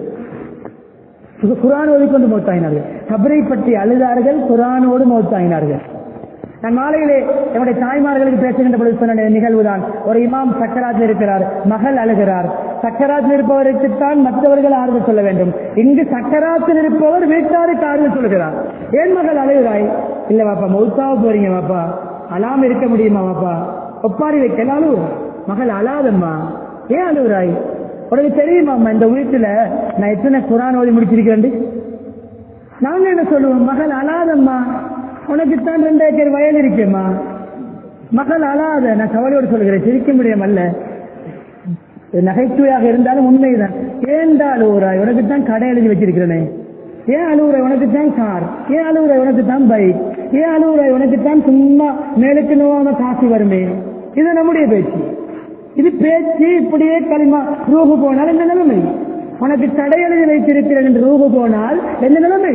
குரான் ஓதிக்கொண்டு மௌத்தாயினார்கள் கபரை பற்றி அழுதார்கள் குரானோடு மௌத்தாயினார்கள் நான் மாலையிலே என்னுடைய தாய்மார்களுக்கு பேசுகின்ற பொழுது சொன்ன நிகழ்வுதான் ஒரு இமாம் சக்கராத்தில் இருக்கிறார் மகள் அழுகிறார் சக்கராத்தில் இருப்பவருக்குத்தான் மற்றவர்கள் ஆறுதல் சொல்ல வேண்டும் இங்கு சக்கராத்தில் இருப்பவர் வீட்டாருக்கு ஆறுதல் சொல்கிறார் ஏன் மகள் அழுகிறாய் இல்ல வாப்பா மௌத்தாவ போறீங்க வாப்பா அழாம இருக்க முடியுமா வாப்பா ஒப்பாரி வைக்க அழுவு மகள் அழாதம்மா ஏன் அழுகுறாய் உனக்கு தெரியுமா இந்த வீட்டுல நான் எத்தனை குரான் ஓதி முடிச்சிருக்கேன் நாங்க என்ன சொல்லுவோம் மகள் அழாதம்மா உனக்குத்தான் ரெண்டு ஏக்கர் வயல் இருக்கேம்மா மகள் அழாத நான் கவலையோடு சொல்கிறேன் சிரிக்க முடியும் அல்ல நகைச்சுவையாக இருந்தாலும் உண்மைதான் ஏன்டா அழுவுறாய் உனக்கு தான் கடை எழுதி வச்சிருக்கிறேனே ஏன் அழுவுறாய் உனக்கு தான் கார் ஏன் அழுவுறாய் உனக்கு தான் பைக் ஏன் அழுவுறாய் உனக்கு தான் சும்மா மேலுக்கு நோவாம காசு வருமே இது நம்முடைய பேச்சு இது பேச்சு இப்படியே களிமா ரூபு போனால் என்ன நிலைமை உனக்கு தடை எழுதி வைத்திருக்கிறேன் என்று ரூபு போனால் என்ன நிலைமை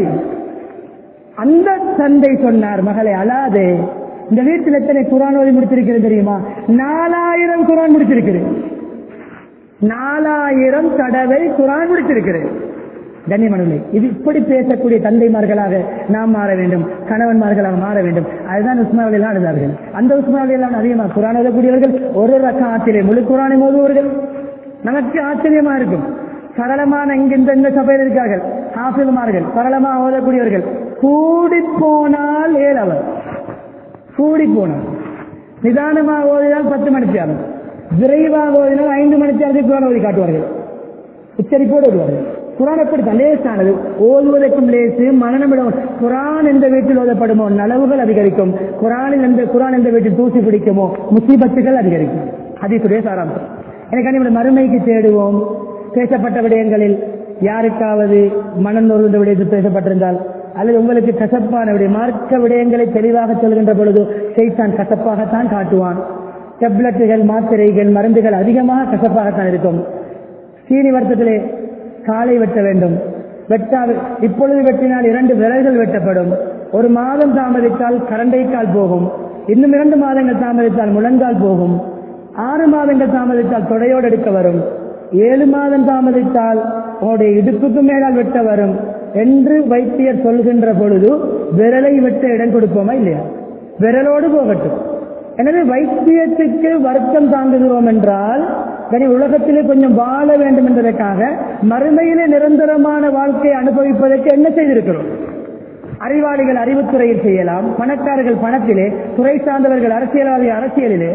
அந்த தந்தை சொன்னார் மகளை அழாதே இந்த வீட்டில் எத்தனை குரான் ஓதி முடித்திருக்கிறது தெரியுமா நாலாயிரம் குரான் முடிச்சிருக்கிறேன் நாலாயிரம் தடவை குரான் முடித்திருக்கிறேன் கண்ணியமனுமை இது இப்படி பேசக்கூடிய தந்தைமார்களாக நாம் மாற வேண்டும் கணவன்மார்களாக மாற வேண்டும் அதுதான் உஸ்மாவிலாம் அழுதார்கள் அந்த உஸ்மாவிலாம் அதிகமாக குரான் எழுதக்கூடியவர்கள் ஒரு ரக்காத்திலே முழு குரானை மோதுவர்கள் நமக்கு ஆச்சரியமா இருக்கும் சரளமான இங்க இந்த இந்த சபையில் இருக்கார்கள் ஆசிரியமார்கள் சரளமா ஓதக்கூடியவர்கள் கூடி போனால் ஏழவர் கூடி போனால் நிதானமாக ஓதினால் பத்து மணிக்கு ஆகும் விரைவாக ஓதினால் ஐந்து மணிக்கு அதுக்கு குரான் ஓதி காட்டுவார்கள் உச்சரிப்போடு ஓடுவார்கள் குரான் எப்படித்தான் லேசானது ஓதுவதற்கும் லேசு மனநமிடம் குரான் எந்த வீட்டில் ஓதப்படுமோ நலவுகள் அதிகரிக்கும் குரானில் எந்த குரான் எந்த வீட்டில் தூசி பிடிக்குமோ முசீபத்துகள் அதிகரிக்கும் அதீசுடைய சாராம்சம் எனக்கு நம்முடைய மறுமைக்கு தேடுவோம் பேசப்பட்ட விடயங்களில் யாருக்காவது மனம் நொறுந்த விடயத்தில் பேசப்பட்டிருந்தால் அல்லது உங்களுக்கு கசப்பான விடய மார்க்க விடயங்களை தெளிவாக சொல்கின்ற பொழுது செய்தான் கசப்பாகத்தான் காட்டுவான் டெப்லெட்டுகள் மாத்திரைகள் மருந்துகள் அதிகமாக கசப்பாகத்தான் இருக்கும் சீனி வருத்தத்திலே காலை வெட்ட வேண்டும் வெட்டா இப்பொழுது வெட்டினால் இரண்டு விரல்கள் வெட்டப்படும் ஒரு மாதம் தாமதித்தால் கரண்டைக்கால் போகும் இன்னும் இரண்டு மாதங்கள் தாமதித்தால் முழங்கால் போகும் ஆறு மாதங்கள் தாமதித்தால் தொடையோடு எடுக்க வரும் ஏழு மாதம் தாமதித்தால் உங்களுடைய இடுப்புக்கு மேலால் வெட்ட வரும் என்று வைத்தியர் சொல்கின்ற பொழுது விரலை வெட்ட இடம் கொடுப்போமா இல்லையா விரலோடு போகட்டும் எனவே வைத்தியத்துக்கு வருத்தம் தாங்குகிறோம் என்றால் சரி உலகத்திலே கொஞ்சம் வாழ வேண்டும் என்பதற்காக மறுமையிலே நிரந்தரமான வாழ்க்கையை அனுபவிப்பதற்கு என்ன செய்திருக்கிறோம் அறிவாளிகள் அறிவுத்துறையில் செய்யலாம் பணக்காரர்கள் பணத்திலே துறை சார்ந்தவர்கள் அரசியல்வாதி அரசியலிலே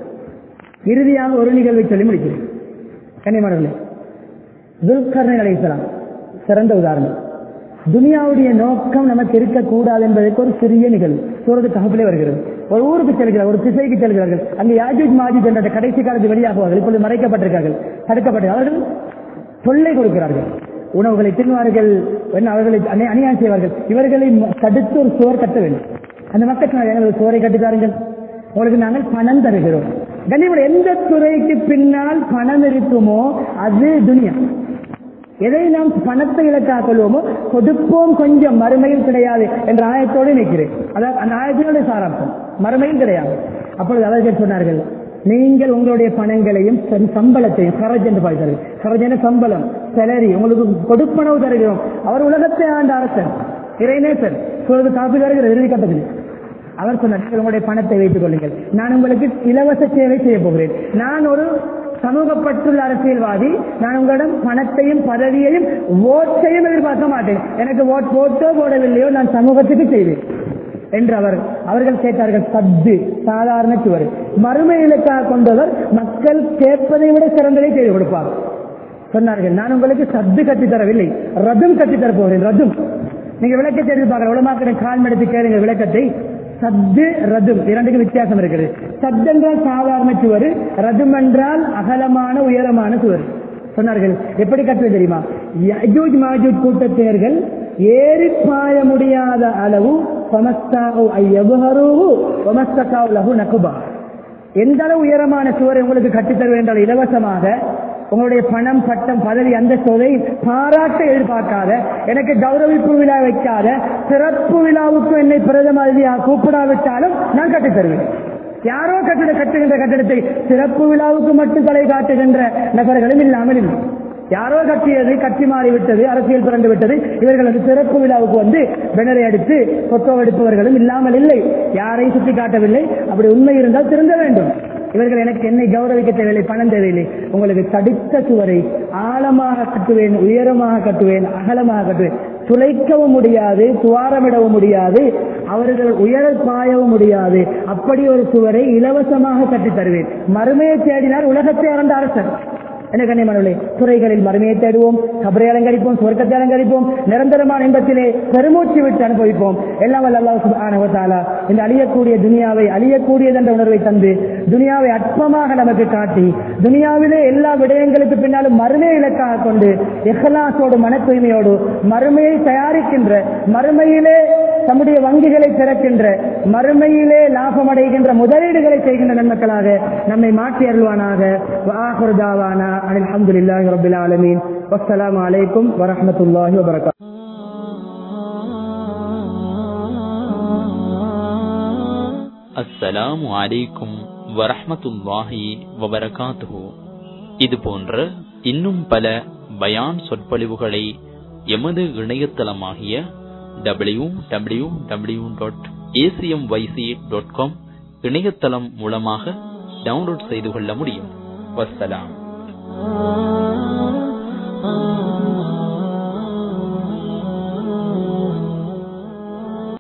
இறுதியாக ஒரு நிகழ்வை சொல்லி முடிக்கிறேன் கன்னிமானவர்களே துல்கர்ணன் அழைக்கலாம் சிறந்த உதாரணம் துனியாவுடைய நோக்கம் நமக்கு இருக்கக்கூடாது என்பதற்கு ஒரு சிறிய நிகழ்வு சூரத்து ககப்பிலே வருகிறது ஒரு ஊருக்கு செல்கிறார் ஒரு திசைக்கு செல்கிறார்கள் அங்கு யாஜூஜ் மாஜூஜ் என்ற கடைசி காலத்தில் வெளியாகுவார்கள் இப்பொழுது மறைக்கப்பட்டிருக்கார்கள் தடுக்கப்பட்டு அவர்கள் தொல்லை கொடுக்கிறார்கள் உணவுகளை தின்வார்கள் அவர்களை அநியாயம் செய்வார்கள் இவர்களை தடுத்து ஒரு சுவர் கட்ட வேண்டும் அந்த மக்கள் எங்களுக்கு சுவரை கட்டித்தாருங்கள் உங்களுக்கு நாங்கள் பணம் தருகிறோம் கண்ணியமுடைய எந்த துறைக்கு பின்னால் பணம் இருக்குமோ அது துனியா எதை நாம் பணத்தை இலக்காக கொள்வோமோ கொடுப்போம் கொஞ்சம் மறுமையில் கிடையாது என்ற ஆயத்தோடு நிற்கிறேன் அதாவது அந்த ஆயத்தினுடைய சாராம்சம் மறுமையில் கிடையாது அப்பொழுது அவர்கள் சொன்னார்கள் நீங்கள் உங்களுடைய பணங்களையும் சம்- சம்பளத்தையும் கரஜ் என்று பார்த்தார்கள் கரஜ் என சம்பளம் செலரி உங்களுக்கு கொடுப்பனவு தருகிறோம் அவர் உலகத்தை ஆண்ட அரசன் இறைநேசன் சொல்வது காப்பி வருகிறது இறுதி கட்டத்தில் அவர் சொன்னார் "நீங்கள் உங்களுடைய பணத்தை வைத்துக் கொள்ளுங்கள் நான் உங்களுக்கு இலவச சேவை செய்ய போகிறேன் நான் ஒரு சமூகப்பட்டுள்ள அரசியல்வாதி நான் உங்களிடம் பணத்தையும் பதவியையும் ஓட்டையும் எதிர்பார்க்க மாட்டேன் எனக்கு ஓட் போட்டோ போடவில்லையோ நான் சமூகத்துக்கு செய்வேன் என்று அவர் அவர்கள் கேட்டார்கள் சத்து சாதாரண சுவர் மறுமை இலக்காக கொண்டவர் மக்கள் கேட்பதை விட சிறந்ததை செய்து கொடுப்பார் சொன்னார்கள் நான் உங்களுக்கு சத்து கட்டி தரவில்லை ரதும் கட்டி தர போகிறேன் ரதும் நீங்க விளக்கத்தை எடுத்து பார்க்கற உலமாக்கிற கால் எடுத்து கேளுங்க விளக்கத்தை சத்து ரதும் இரண்டுக்கு வித்தியாசம் இருக்கிறது சத் என்றால் சாதாரண சுவர் ரதும் என்றால் அகலமான உயரமான சுவர் சொன்னார்கள் எப்படி கட்டுவது தெரியுமா யஜூஜ் மாஜூஜ் கூட்டத்தினர்கள் ஏறி பாய முடியாத அளவு சமஸ்தாவு ஐயபுஹருஹு வமஸ்தகாவு லஹு நகுபா எந்த அளவு உயரமான சுவரை உங்களுக்கு கட்டித்தருவேன் என்றால் இலவசமாக உங்களுடைய பணம் பட்டம் பதவி அந்த சோதை பாராட்ட எதிர்பார்க்காத எனக்கு கௌரவிப்பு விழா வைக்காத சிறப்பு விழாவுக்கு என்னை பிரதம அதிதியாக கூப்பிடாவிட்டாலும் நான் கட்டித் தருவேன் யாரோ கட்டிட கட்டுகின்ற கட்டிடத்தை சிறப்பு விழாவுக்கு மட்டும் தலை காட்டுகின்ற நபர்களும் இல்லாமல் இல்லை யாரோ கட்டியது கட்சி மாறிவிட்டது அரசியல் பிறந்து விட்டது இவர்கள் வந்து சிறப்பு விழாவுக்கு வந்து பெனரை அடித்து சொத்தோ எடுப்பவர்களும் இல்லாமல் இல்லை யாரையும் சுட்டி காட்டவில்லை அப்படி உண்மை இருந்தால் திருந்த வேண்டும் இவர்கள் எனக்கு என்னை கௌரவிக்க தேவையில்லை பணம் தேவையில்லை உங்களுக்கு தடித்த சுவரை ஆழமாக கட்டுவேன் உயரமாக கட்டுவேன் அகலமாக கட்டுவேன் துளைக்கவும் முடியாது துவாரமிடவும் முடியாது அவர்கள் உயர பாயவும் முடியாது அப்படி ஒரு சுவரை இலவசமாக கட்டித் தருவேன் மறுமையை தேடினார் உலகத்தை அறந்த அரசன் என்ன கண்ணியமானவர்களே துறைகளில் மறுமையை தேடுவோம் கபரை அலங்கரிப்போம் சுவர்க்கத்தை அலங்கரிப்போம் நிரந்தரமான இன்பத்திலே பெருமூச்சு விட்டு அனுபவிப்போம் எல்லாம் வல்ல அல்லாஹ் சுப்ஹானஹு வ தஆலா இந்த அழியக்கூடிய துனியாவை அழியக்கூடியது என்ற உணர்வை தந்து துனியாவை அற்பமாக நமக்கு காட்டி துனியாவிலே எல்லா விடயங்களுக்கு பின்னாலும் மறுமையை இலக்காக கொண்டு இஹ்லாஸோடு மன தூய்மையோடு மறுமையை தயாரிக்கின்ற மறுமையிலே தம்முடைய வங்கிகளை திறக்கின்ற மறுமையிலே லாபம் அடைகின்ற முதலீடுகளை செய்கின்ற நன்மக்களாக நம்மை மாற்றி அருள்வானாக وآخر دعوانا أن الحمد لله رب العالمين والسلام عليكم ورحمة الله وبركاته அஸ்ஸலாமு அலைக்கும் வரஹ்மத்துல்லாஹி வபரகாத்துஹு இது போன்ற இன்னும் பல பயான் சொற்பொழிவுகளை எமது இணையதளமாகிய W W W dot A C M Y C dot com இணையதளம் மூலமாக டவுன்லோட் செய்து கொள்ள முடியும் வஸ்ஸலாம்